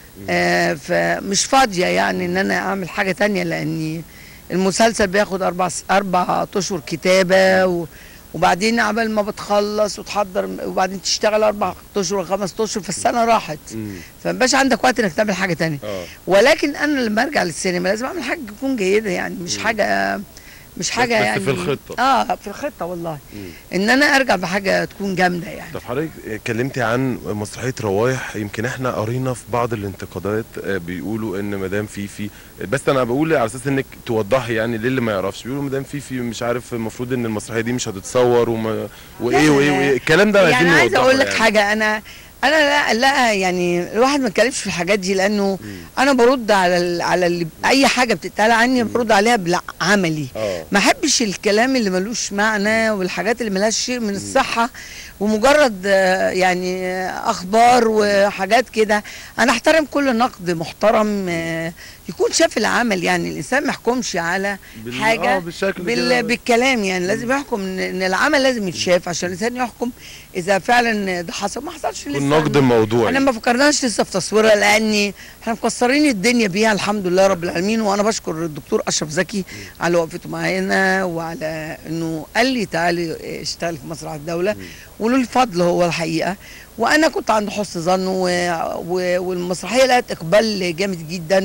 L: آه فمش فاضيه يعني ان انا اعمل حاجه تانية لاني المسلسل بياخد اربع س- اربع اشهر كتابه و وبعدين عبال ما بتخلص وتحضر وبعدين تشتغل اربع اشهر ولا خمس اشهر فالسنه راحت فمبقاش عندك وقت انك تعمل حاجه تانية
A: اه
L: ولكن انا لما ارجع للسينما لازم اعمل حاجه تكون جيده يعني مش حاجه مش حاجه
A: بس
L: يعني
A: في الخطة.
L: اه في الخطه والله ان انا ارجع بحاجه تكون جامده يعني
A: طب حضرتك اتكلمتي عن مسرحيه روايح يمكن احنا قرينا في بعض الانتقادات آه، بيقولوا ان مدام فيفي بس انا بقول على اساس انك توضحي يعني للي ما يعرفش بيقولوا مدام فيفي مش عارف المفروض ان المسرحيه دي مش هتتصور وما وايه وايه وايه الكلام ده
L: يعني
A: عايزين
L: عايزه
A: نوضحه
L: اقول لك
A: يعني.
L: حاجه انا انا لا لا يعني الواحد ما يتكلمش في الحاجات دي لانه انا برد على ال على اللي اي حاجه بتتقال عني برد عليها بالعملي
A: اه
L: ما احبش الكلام اللي ملوش معنى والحاجات اللي ملهاش شيء من الصحه ومجرد آه، يعني آه، اخبار وحاجات كده انا احترم كل نقد محترم آه، يكون شاف العمل يعني الانسان ما يحكمش على
A: بال-
L: حاجه
A: آه، بالشكل
L: بال
A: كده.
L: بالكلام يعني لازم يحكم ان إن العمل لازم يتشاف عشان الانسان يحكم اذا فعلا ده حصل ما حصلش لسه
A: والنقد موضوعي.
L: احنا ما فكرناش لسه في تصويرها لاني احنا مكسرين الدنيا بيها الحمد لله رب العالمين وانا بشكر الدكتور اشرف زكي على وقفته معانا وعلى انه قال لي تعالي اشتغلي في مسرح الدوله وله الفضل هو الحقيقه وانا كنت عند حسن ظن و... و... والمسرحيه لقت اقبال جامد جدا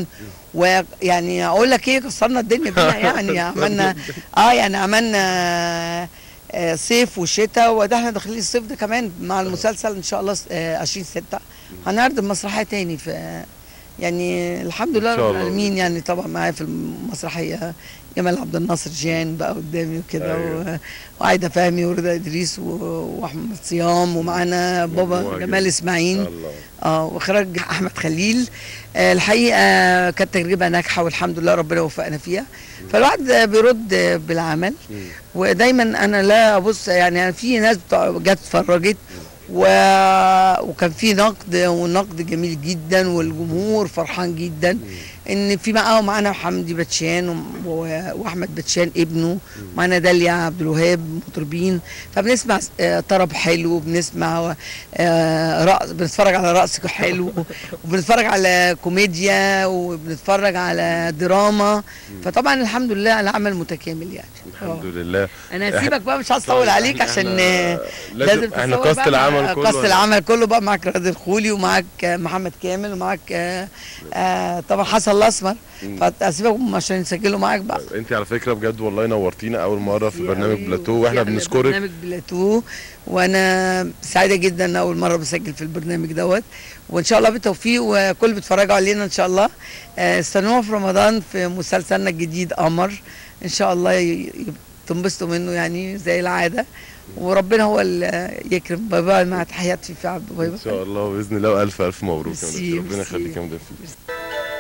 L: ويعني اقول لك ايه كسرنا الدنيا بيها يعني عملنا اه يعني عملنا آه، صيف وشتاء وده احنا داخلين الصيف ده كمان مع المسلسل ان شاء الله آه، 20 6 هنعرض المسرحيه تاني في يعني الحمد لله
A: إن شاء
L: رب
A: الله.
L: العالمين يعني طبعا معايا في المسرحيه جمال عبد الناصر جان بقى قدامي وكده
A: أيوة.
L: و... وعايده فهمي ورضا ادريس و... واحمد صيام ومعانا بابا
A: مجموعة
L: جمال
A: جدا.
L: اسماعيل
A: الله.
L: اه واخراج احمد خليل آه الحقيقه كانت تجربه ناجحه والحمد لله ربنا وفقنا فيها فالواحد بيرد بالعمل ودايما انا لا ابص يعني أنا في ناس بتوع- جت اتفرجت و... وكان في نقد ونقد جميل جدا والجمهور فرحان جدا ان في معاه معانا حمدي باتشان و- و- واحمد باتشان ابنه معانا داليا عبد الوهاب مطربين فبنسمع آه، طرب حلو بنسمع آه، رقص بنتفرج على رقص حلو وبنتفرج على كوميديا وبنتفرج على دراما فطبعا الحمد لله العمل متكامل يعني
A: الحمد لله
L: انا هسيبك بقى مش عايز اطول عليك
A: إحنا
L: عشان آه،
A: لازم احنا
L: تصور
A: كاست
L: بقى مع-
A: العمل كله
L: كاست العمل كله بقى معاك رياض الخولي ومعاك آه، محمد كامل ومعاك آه، آه، طبعا حسن الاسمر فهسيبهم عشان يسجلوا معاك بقى
A: انت على فكره بجد والله نورتينا اول مره في برنامج بلاتو واحنا
L: يعني
A: بنشكرك
L: برنامج بلاتو وانا سعيده جدا ان اول مره بسجل في البرنامج دوت وان شاء الله بالتوفيق وكل اللي بيتفرجوا علينا ان شاء الله آه، استنونا في رمضان في مسلسلنا الجديد قمر ان شاء الله ي- ي- تنبسطوا منه يعني زي العاده وربنا هو اللي يكرم باي باي مع تحياتي في عبد باي
A: ان
L: باي
A: شاء الله باذن الله والف الف مبروك يا
L: ميرسي،
A: مدام. ربنا
L: ميرسي.
A: يخليك يا مدام فيه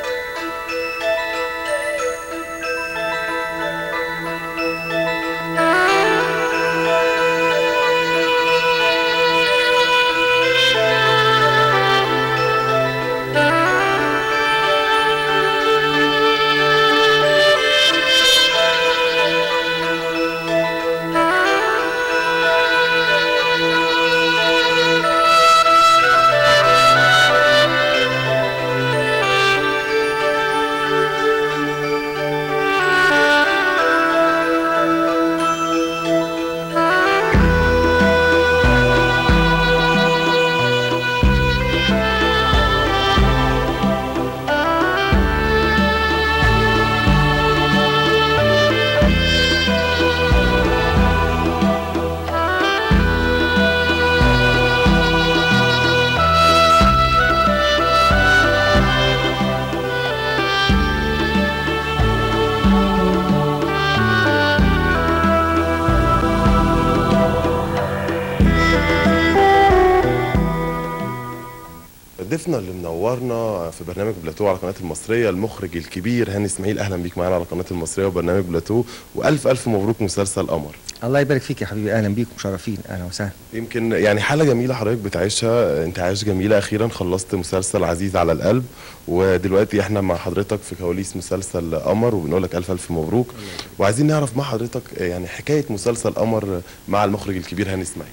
A: ضيفنا اللي منورنا في برنامج بلاتو على قناه المصريه المخرج الكبير هاني اسماعيل اهلا بيك معانا على قناه المصريه وبرنامج بلاتو والف الف مبروك مسلسل قمر
N: الله يبارك فيك يا حبيبي اهلا بيكم مشرفين اهلا وسهلا
A: يمكن يعني حاله جميله حضرتك بتعيشها انت عايش جميله اخيرا خلصت مسلسل عزيز على القلب ودلوقتي احنا مع حضرتك في كواليس مسلسل قمر وبنقول لك الف الف مبروك وعايزين نعرف مع حضرتك يعني حكايه مسلسل قمر مع المخرج الكبير هاني اسماعيل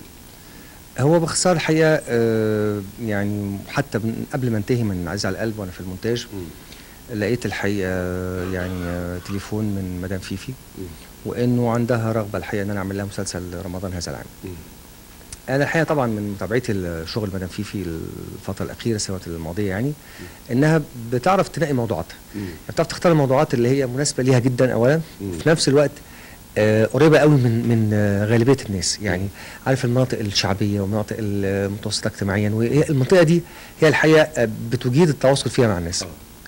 N: هو باختصار الحقيقه آه يعني حتى من قبل ما انتهي من عزيز على القلب وانا في المونتاج لقيت الحقيقه يعني آه تليفون من مدام فيفي وانه عندها رغبه الحقيقه ان انا اعمل لها مسلسل رمضان هذا العام انا الحقيقه طبعا من متابعتي لشغل مدام فيفي الفتره الاخيره السنوات الماضيه يعني انها بتعرف تنقي موضوعاتها بتعرف تختار الموضوعات اللي هي مناسبه ليها جدا اولا في نفس الوقت آه، قريبه قوي من من آه، غالبيه الناس يعني عارف المناطق الشعبيه والمناطق المتوسطه اجتماعيا وهي المنطقه دي هي الحقيقه آه، بتجيد التواصل فيها مع الناس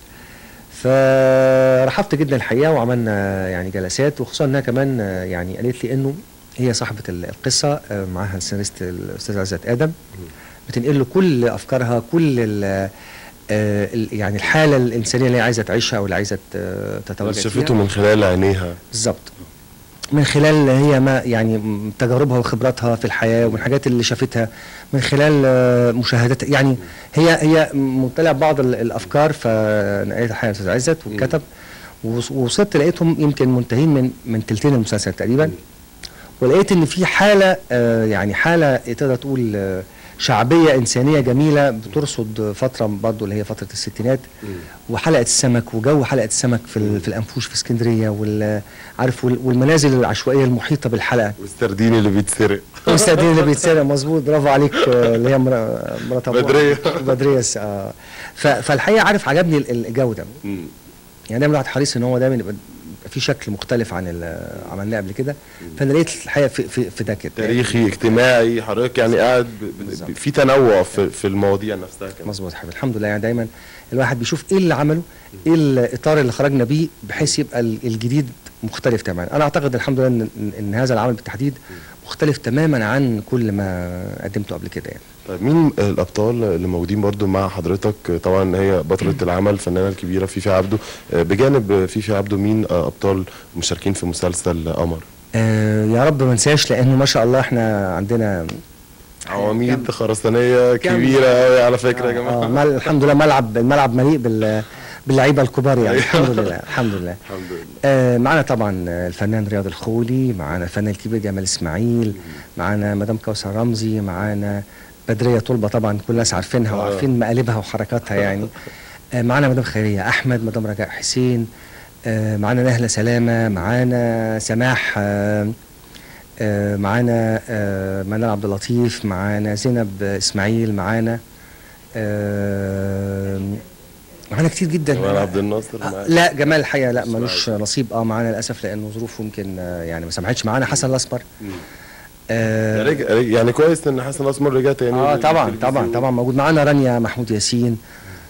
N: فرحبت جدا الحقيقه وعملنا يعني جلسات وخصوصا انها كمان آه، يعني قالت لي انه هي صاحبه ال- القصه آه، معاها السيناريست الاستاذ عزت ادم بتنقل له كل افكارها كل ال- آه، ال- يعني الحاله الانسانيه اللي هي عايزه تعيشها او اللي عايزه ت- تتواجد
A: شافته
N: فيها
A: من خلال عينيها
N: بالظبط من خلال هي ما يعني م- تجاربها وخبراتها في الحياه ومن الحاجات اللي شافتها من خلال آه، مشاهدات يعني هي هي مطلع بعض ال- الافكار فنقلت الحقيقه الاستاذ عزت وكتب ووص- ووصلت لقيتهم يمكن منتهين من من تلتين المسلسل تقريبا ولقيت ان في حاله آه، يعني حاله تقدر تقول آه، شعبيه انسانيه جميله بترصد فتره برضو اللي هي فتره الستينات وحلقه السمك وجو حلقه السمك في ال- في الانفوش في اسكندريه وال عارف وال- والمنازل العشوائيه المحيطه بالحلقه
A: والسردين اللي بيتسرق
N: والسردين اللي بيتسرق مظبوط برافو عليك آه، اللي هي مرا- مرات أبوها.
A: بدرية.
N: بدريه س- آه. ف- فالحقيقه عارف عجبني ال- الجو ده يعني دايما الواحد حريص ان هو دايما يبقى يبقى في شكل مختلف عن اللي عملناه قبل كده فانا لقيت الحقيقه في في, في ده كده
A: تاريخي اجتماعي حضرتك يعني قاعد ب- ب- في تنوع في, في المواضيع نفسها كمان
N: مظبوط يا حبيبي الحمد لله يعني دايما الواحد بيشوف ايه اللي عمله ايه الاطار اللي خرجنا بيه بحيث يبقى ال- الجديد مختلف تماما انا اعتقد الحمد لله ان, إن هذا العمل بالتحديد مختلف تماما عن كل ما قدمته قبل كده يعني
A: طيب مين الابطال اللي موجودين برضو مع حضرتك طبعا هي بطله العمل الفنانه الكبيره فيفي عبده بجانب فيفي عبده مين ابطال مشاركين في مسلسل قمر
N: آه يا رب ما ننساش لانه ما شاء الله احنا عندنا
A: عواميد خرسانيه كبيره قوي على فكره يا
N: آه
A: جماعه
N: مل- الحمد لله ملعب الملعب مليء بال باللعيبه الكبار يعني الحمد لله الحمد لله
A: الحمد لله
N: آه معانا طبعا آه، الفنان رياض الخولي معانا الفنان الكبير جمال اسماعيل معانا مدام كوثر رمزي معانا بدريه طلبه طبعا كل الناس عارفينها
A: آه.
N: وعارفين مقالبها وحركاتها يعني آه معانا مدام خيريه احمد مدام رجاء حسين آه معانا نهله سلامه معانا سماح آه آه معانا آه منال عبد اللطيف معانا زينب اسماعيل معانا آه معانا كتير جدا
A: جمال عبد الناصر
N: آه،
A: معاك.
N: لا جمال الحقيقه لا ملوش نصيب اه معانا للاسف لانه ظروفه يمكن آه، يعني ما سمحتش معانا حسن الاسمر آه
A: رجع رجع- يعني كويس ان حسن اسمر رجع تاني
N: اه طبعا
A: للتلفزيون.
N: طبعا طبعا موجود معانا رانيا محمود ياسين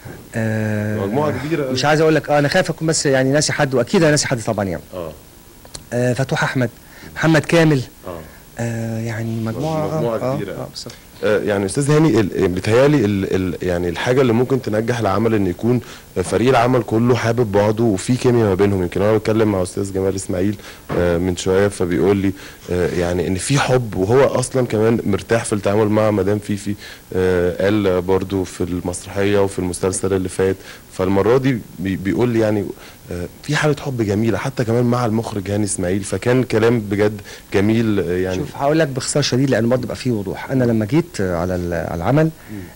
N: آه
A: مجموعة كبيرة أوي.
N: مش عايز اقول لك اه انا خايف اكون بس يعني ناسي حد واكيد انا ناسي حد طبعا يعني
A: اه
N: آه فتوح احمد محمد كامل
A: اه
N: آه يعني مجموعه
A: مجموعة
N: آه
A: كبيرة.
N: آه بالظبط.
A: آه، يعني استاذ هاني ال- بيتهيألي ال ال يعني الحاجه اللي ممكن تنجح العمل ان يكون فريق العمل كله حابب بعضه وفي كيمياء ما بينهم يمكن انا بتكلم مع استاذ جمال اسماعيل آه، من شويه فبيقول لي آه، يعني ان في حب وهو اصلا كمان مرتاح في التعامل مع مدام فيفي آه، قال برضو في المسرحيه وفي المسلسل اللي فات فالمره دي بي- بيقول لي يعني آه، في حاله حب جميله حتى كمان مع المخرج هاني اسماعيل فكان كلام بجد جميل آه، يعني
N: شوف هقول لك باختصار شديد لان برضه يبقى فيه وضوح انا لما جيت آه، على ال- على العمل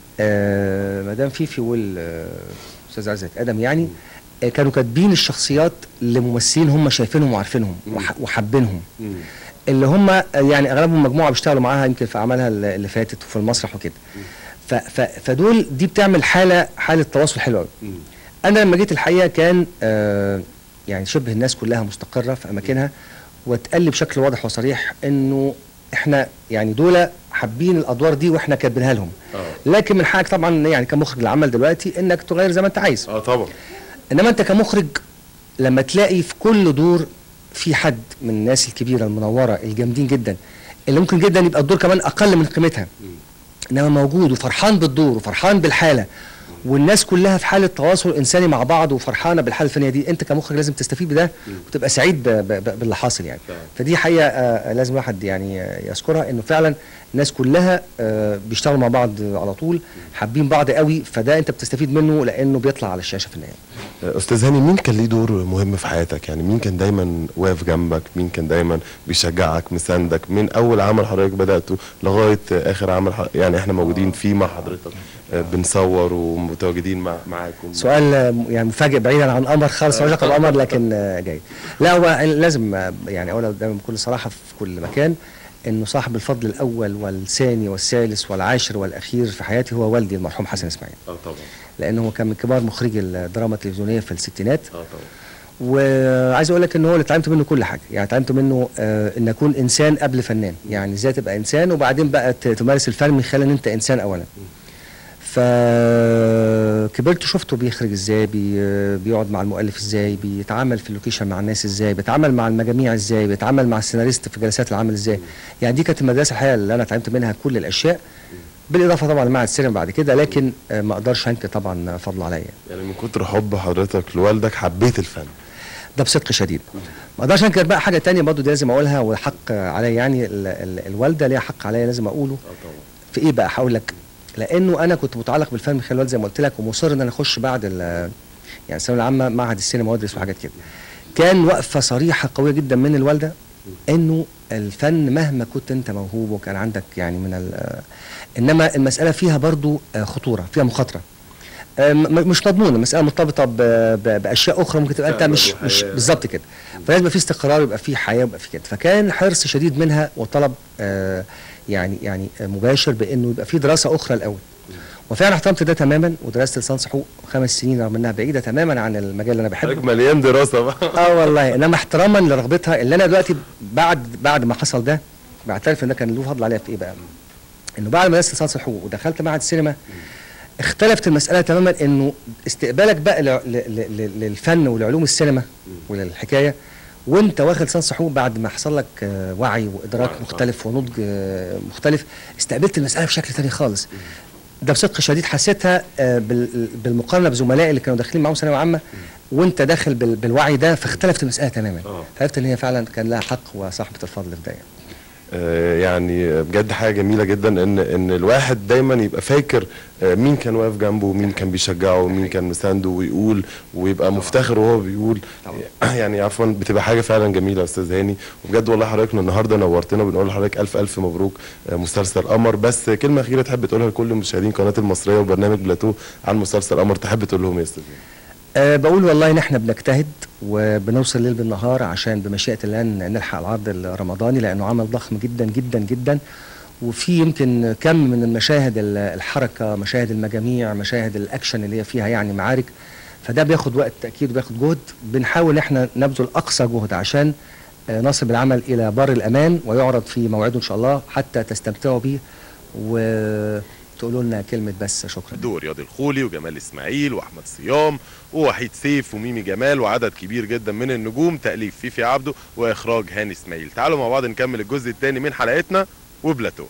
N: آه مدام فيفي والاستاذ عزت ادم يعني آه كانوا كاتبين الشخصيات لممثلين هم شايفينهم وعارفينهم وح- وحابينهم اللي هم آه، يعني اغلبهم مجموعه بيشتغلوا معاها يمكن في اعمالها اللي اللي فاتت وفي المسرح وكده ف- ف- فدول دي بتعمل حاله حاله تواصل حلوه قوي انا لما جيت الحقيقه كان آه يعني شبه الناس كلها مستقره في اماكنها واتقال لي بشكل واضح وصريح انه احنا يعني دول حابين الادوار دي واحنا كاتبينها لهم لكن من حقك طبعا يعني كمخرج العمل دلوقتي انك تغير زي ما انت عايز
A: اه طبعا
N: انما انت كمخرج لما تلاقي في كل دور في حد من الناس الكبيره المنوره الجامدين جدا اللي ممكن جدا يبقى الدور كمان اقل من قيمتها انما موجود وفرحان بالدور وفرحان بالحاله والناس كلها في حاله تواصل انساني مع بعض وفرحانه بالحاله الفنيه دي انت كمخرج لازم تستفيد بده وتبقى سعيد ب- ب- ب- باللي حاصل يعني فدي حقيقه آه، لازم الواحد يعني آه، يذكرها انه فعلا الناس كلها آه، بيشتغلوا مع بعض على طول حابين بعض قوي فده انت بتستفيد منه لانه بيطلع على الشاشه في النهايه
A: استاذ هاني مين كان ليه دور مهم في حياتك يعني مين كان دايما واقف جنبك مين كان دايما بيشجعك مساندك من اول عمل حضرتك بداته لغايه اخر عمل ح- يعني احنا موجودين فيه مع حضرتك آه، بنصور ومتواجدين مع معاكم
N: سؤال آه، يعني مفاجئ بعيدا عن قمر خالص ملوش علاقه بقمر لكن آه، جاي لا هو لازم آه، يعني اقولها دايما بكل صراحه في كل مكان انه صاحب الفضل الاول والثاني والثالث والعاشر والاخير في حياتي هو والدي المرحوم حسن اسماعيل
A: اه طبعا
N: لانه هو كان من كبار مخرجي الدراما التلفزيونيه في الستينات
A: اه طبعا
N: وعايز اقول لك ان هو اللي اتعلمت منه كل حاجه يعني اتعلمت منه آه ان اكون انسان قبل فنان يعني ازاي تبقى انسان وبعدين بقى ت- تمارس الفن من خلال ان انت انسان اولا فكبرت شفته بيخرج ازاي بي بيقعد مع المؤلف ازاي بيتعامل في اللوكيشن مع الناس ازاي بيتعامل مع المجاميع ازاي بيتعامل مع السيناريست في جلسات العمل ازاي يعني دي كانت المدرسه الحقيقه اللي انا اتعلمت منها كل الاشياء بالاضافه طبعا لمعهد السينما بعد كده لكن آه، ما اقدرش انكر طبعا فضله عليا
A: يعني من كتر حب حضرتك لوالدك حبيت الفن
N: ده بصدق شديد ما اقدرش انكر بقى حاجه تانية برضو دي لازم اقولها والحق عليا يعني ال ال الوالده ليها حق عليا لازم اقوله في ايه بقى هقول لك لانه انا كنت متعلق بالفن من خلال الوالد زي ما قلت لك ومصر ان انا اخش بعد ال- يعني الثانويه العامه معهد السينما وادرس وحاجات كده كان وقفه صريحه قويه جدا من الوالده انه الفن مهما كنت انت موهوب وكان عندك يعني من ال- انما المساله فيها برضو آه، خطوره فيها مخاطره آه، م- مش مضمونه المساله مرتبطه ب- ب- باشياء اخرى ممكن تبقى انت
A: مستقبل
N: مش مش
A: وحياة.
N: بالظبط كده فلازم يبقى في استقرار يبقى في حياه يبقى في كده فكان حرص شديد منها وطلب آه، يعني يعني آه، مباشر بانه يبقى في دراسه اخرى الاول وفعلا احترمت ده تماما ودرست لسانس حقوق خمس سنين رغم انها بعيده تماما عن المجال اللي انا بحبه
A: حضرتك مليان دراسه بقى
N: اه والله انما احتراما لرغبتها اللي انا دلوقتي بعد بعد ما حصل ده بعترف ان ده كان له فضل عليا في ايه بقى؟ انه بعد ما درست لسانس الحقوق ودخلت معهد السينما اختلفت المساله تماما انه استقبالك بقى لع- ل- ل- ل- للفن ولعلوم السينما وللحكايه وانت واخد لسانس حقوق بعد ما حصل لك آه، وعي وادراك مختلف ونضج آه، مختلف استقبلت المساله بشكل تاني خالص ده بصدق شديد حسيتها آه، بال- بالمقارنه بزملائي اللي كانوا داخلين معاهم ثانويه عامه وانت داخل بال- بالوعي ده فاختلفت المساله تماما عرفت ان هي فعلا كان لها حق وصاحبه الفضل في ده يعني.
A: آه، يعني بجد حاجه جميله جدا ان ان الواحد دايما يبقى فاكر آه، مين كان واقف جنبه ومين كان بيشجعه ومين كان مسانده ويقول ويبقى مفتخر وهو بيقول يعني عفوا بتبقى حاجه فعلا جميله يا استاذ هاني وبجد والله حضرتك النهارده نورتنا وبنقول لحضرتك الف الف مبروك آه، مسلسل قمر بس كلمه اخيره تحب تقولها لكل مشاهدين قناه المصريه وبرنامج بلاتو عن مسلسل قمر تحب تقول لهم إيه يا استاذ هاني
N: أه بقول والله ان احنا بنجتهد وبنوصل ليل بالنهار عشان بمشيئه الله ن- نلحق العرض الرمضاني لانه عمل ضخم جدا جدا جدا وفي يمكن كم من المشاهد ال- الحركه مشاهد المجاميع مشاهد الاكشن اللي هي فيها يعني معارك فده بياخد وقت اكيد وبياخد جهد بنحاول احنا نبذل اقصى جهد عشان آه، نصل العمل الى بر الامان ويعرض في موعده ان شاء الله حتى تستمتعوا بيه وتقولوا لنا كلمه بس شكرا
A: دور رياض الخولي وجمال اسماعيل واحمد صيام ووحيد سيف وميمي جمال وعدد كبير جدا من النجوم تاليف فيفي عبده واخراج هاني اسماعيل تعالوا مع بعض نكمل الجزء الثاني من حلقتنا وبلاتو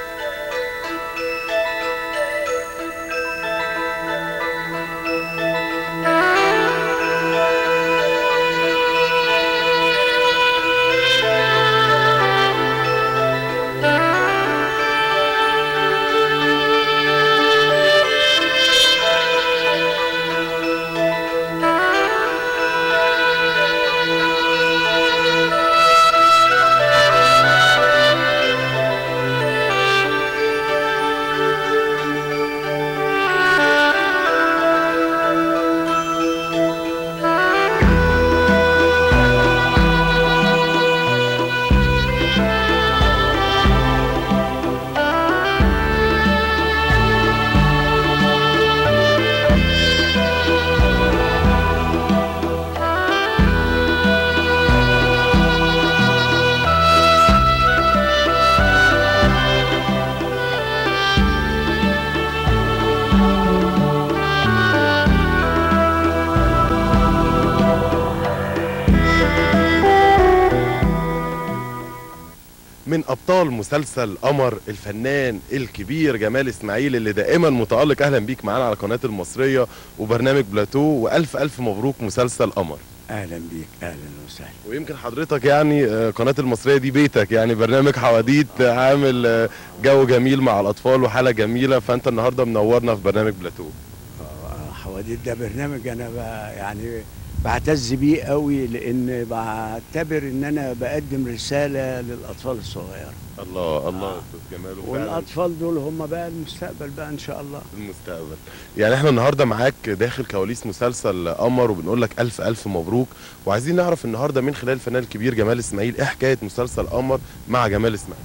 A: من ابطال مسلسل قمر الفنان الكبير جمال اسماعيل اللي دائما متالق اهلا بيك معانا على قناه المصريه وبرنامج بلاتو والف الف مبروك مسلسل قمر
O: اهلا بيك اهلا وسهلا
A: ويمكن حضرتك يعني آه، قناه المصريه دي بيتك يعني برنامج حواديت آه، عامل آه، جو جميل مع الاطفال وحاله جميله فانت النهارده منورنا في برنامج بلاتو
O: آه، حواديت ده برنامج انا ب- يعني بعتز بيه قوي لان بعتبر ان انا بقدم رساله للاطفال الصغيره
A: الله الله يا استاذ جمال وفعلاً
O: والاطفال دول هم بقى المستقبل بقى ان شاء الله
A: المستقبل يعني احنا النهارده معاك داخل كواليس مسلسل قمر وبنقول لك الف الف مبروك وعايزين نعرف النهارده من خلال الفنان الكبير جمال اسماعيل ايه حكايه مسلسل قمر مع جمال اسماعيل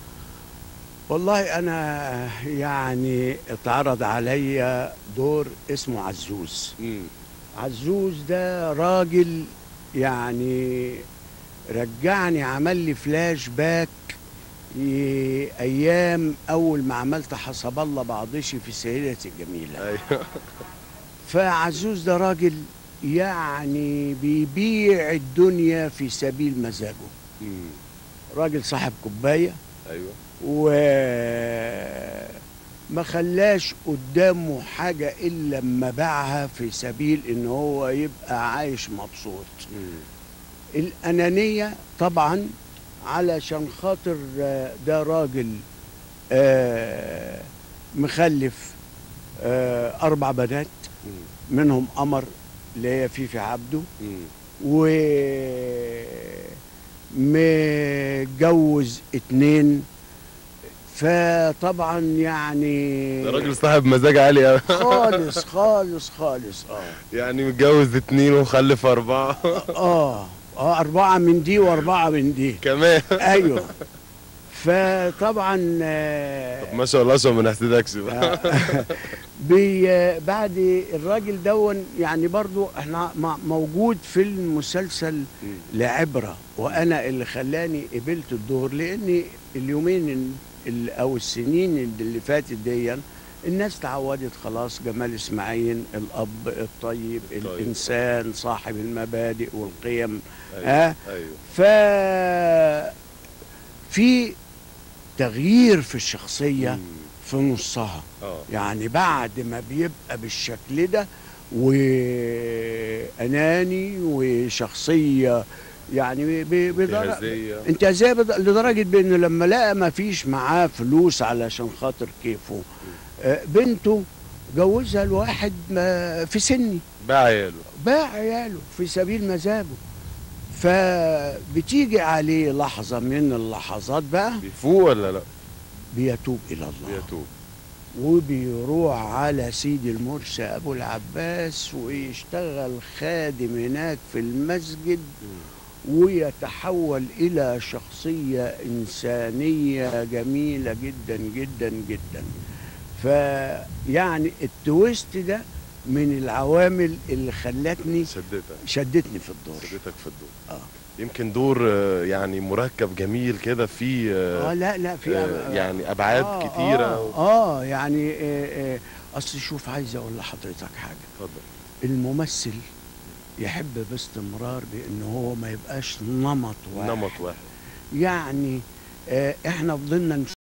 O: والله انا يعني اتعرض عليا دور اسمه عزوز عزوز ده راجل يعني رجعني عمل لي فلاش باك ي- ايام اول ما عملت حسب الله بعضشي في سيدتي الجميله
A: ايوه
O: فعزوز ده راجل يعني بيبيع الدنيا في سبيل مزاجه راجل صاحب كوبايه
A: ايوه
O: وما خلاش قدامه حاجة إلا لما باعها في سبيل إن هو يبقى عايش مبسوط الأنانية طبعا علشان خاطر آه، ده راجل آه، مخلف آه، أربع بنات منهم قمر اللي هي فيفي عبده و متجوز اتنين فطبعا يعني
A: ده راجل صاحب مزاج عالي قوي
O: خالص خالص خالص اه
A: يعني متجوز اتنين ومخلف اربعه
O: اه اه اربعه من دي واربعه من دي
A: كمان
O: ايوه فطبعا آه،
A: ما شاء الله عشان ما نحسدكش بقى
O: بي بعد الراجل دون يعني برضو احنا مع- موجود في المسلسل لعبرة وانا اللي خلاني قبلت الدور لان اليومين ال- او السنين اللي فاتت دي الناس تعودت خلاص جمال اسماعيل الاب الطيب الانسان صاحب المبادئ والقيم ها
A: ايوه
O: ف في تغيير في الشخصيه في نصها
A: اه
O: يعني بعد ما بيبقى بالشكل ده واناني وشخصيه يعني ب- بدر-
A: انتهازية.
O: انتهازيه بد- لدرجه بانه لما لقى ما فيش معاه فلوس علشان خاطر كيفه آه، بنته جوزها لواحد ما- في سني
A: باع عياله
O: باع عياله في سبيل مزاجه فبتيجي عليه لحظة من اللحظات بقى
A: بيفوق ولا لا
O: بيتوب إلى الله
A: بيتوب
O: وبيروح على سيدي المرسي أبو العباس ويشتغل خادم هناك في المسجد ويتحول إلى شخصية إنسانية جميلة جدا جدا جدا فيعني التويست ده من العوامل اللي خلتني
A: شدتك
O: شدتني في الدور
A: شدتك في الدور
O: اه
A: يمكن دور آه، يعني مركب جميل كده فيه
O: اه لا لا في
A: آه، يعني ابعاد
O: آه
A: كتيره
O: اه, آه يعني آه آه اصل شوف عايز اقول لحضرتك حاجه
A: اتفضل
O: الممثل يحب باستمرار بان هو ما يبقاش نمط واحد
A: نمط واحد
O: يعني آه احنا فضلنا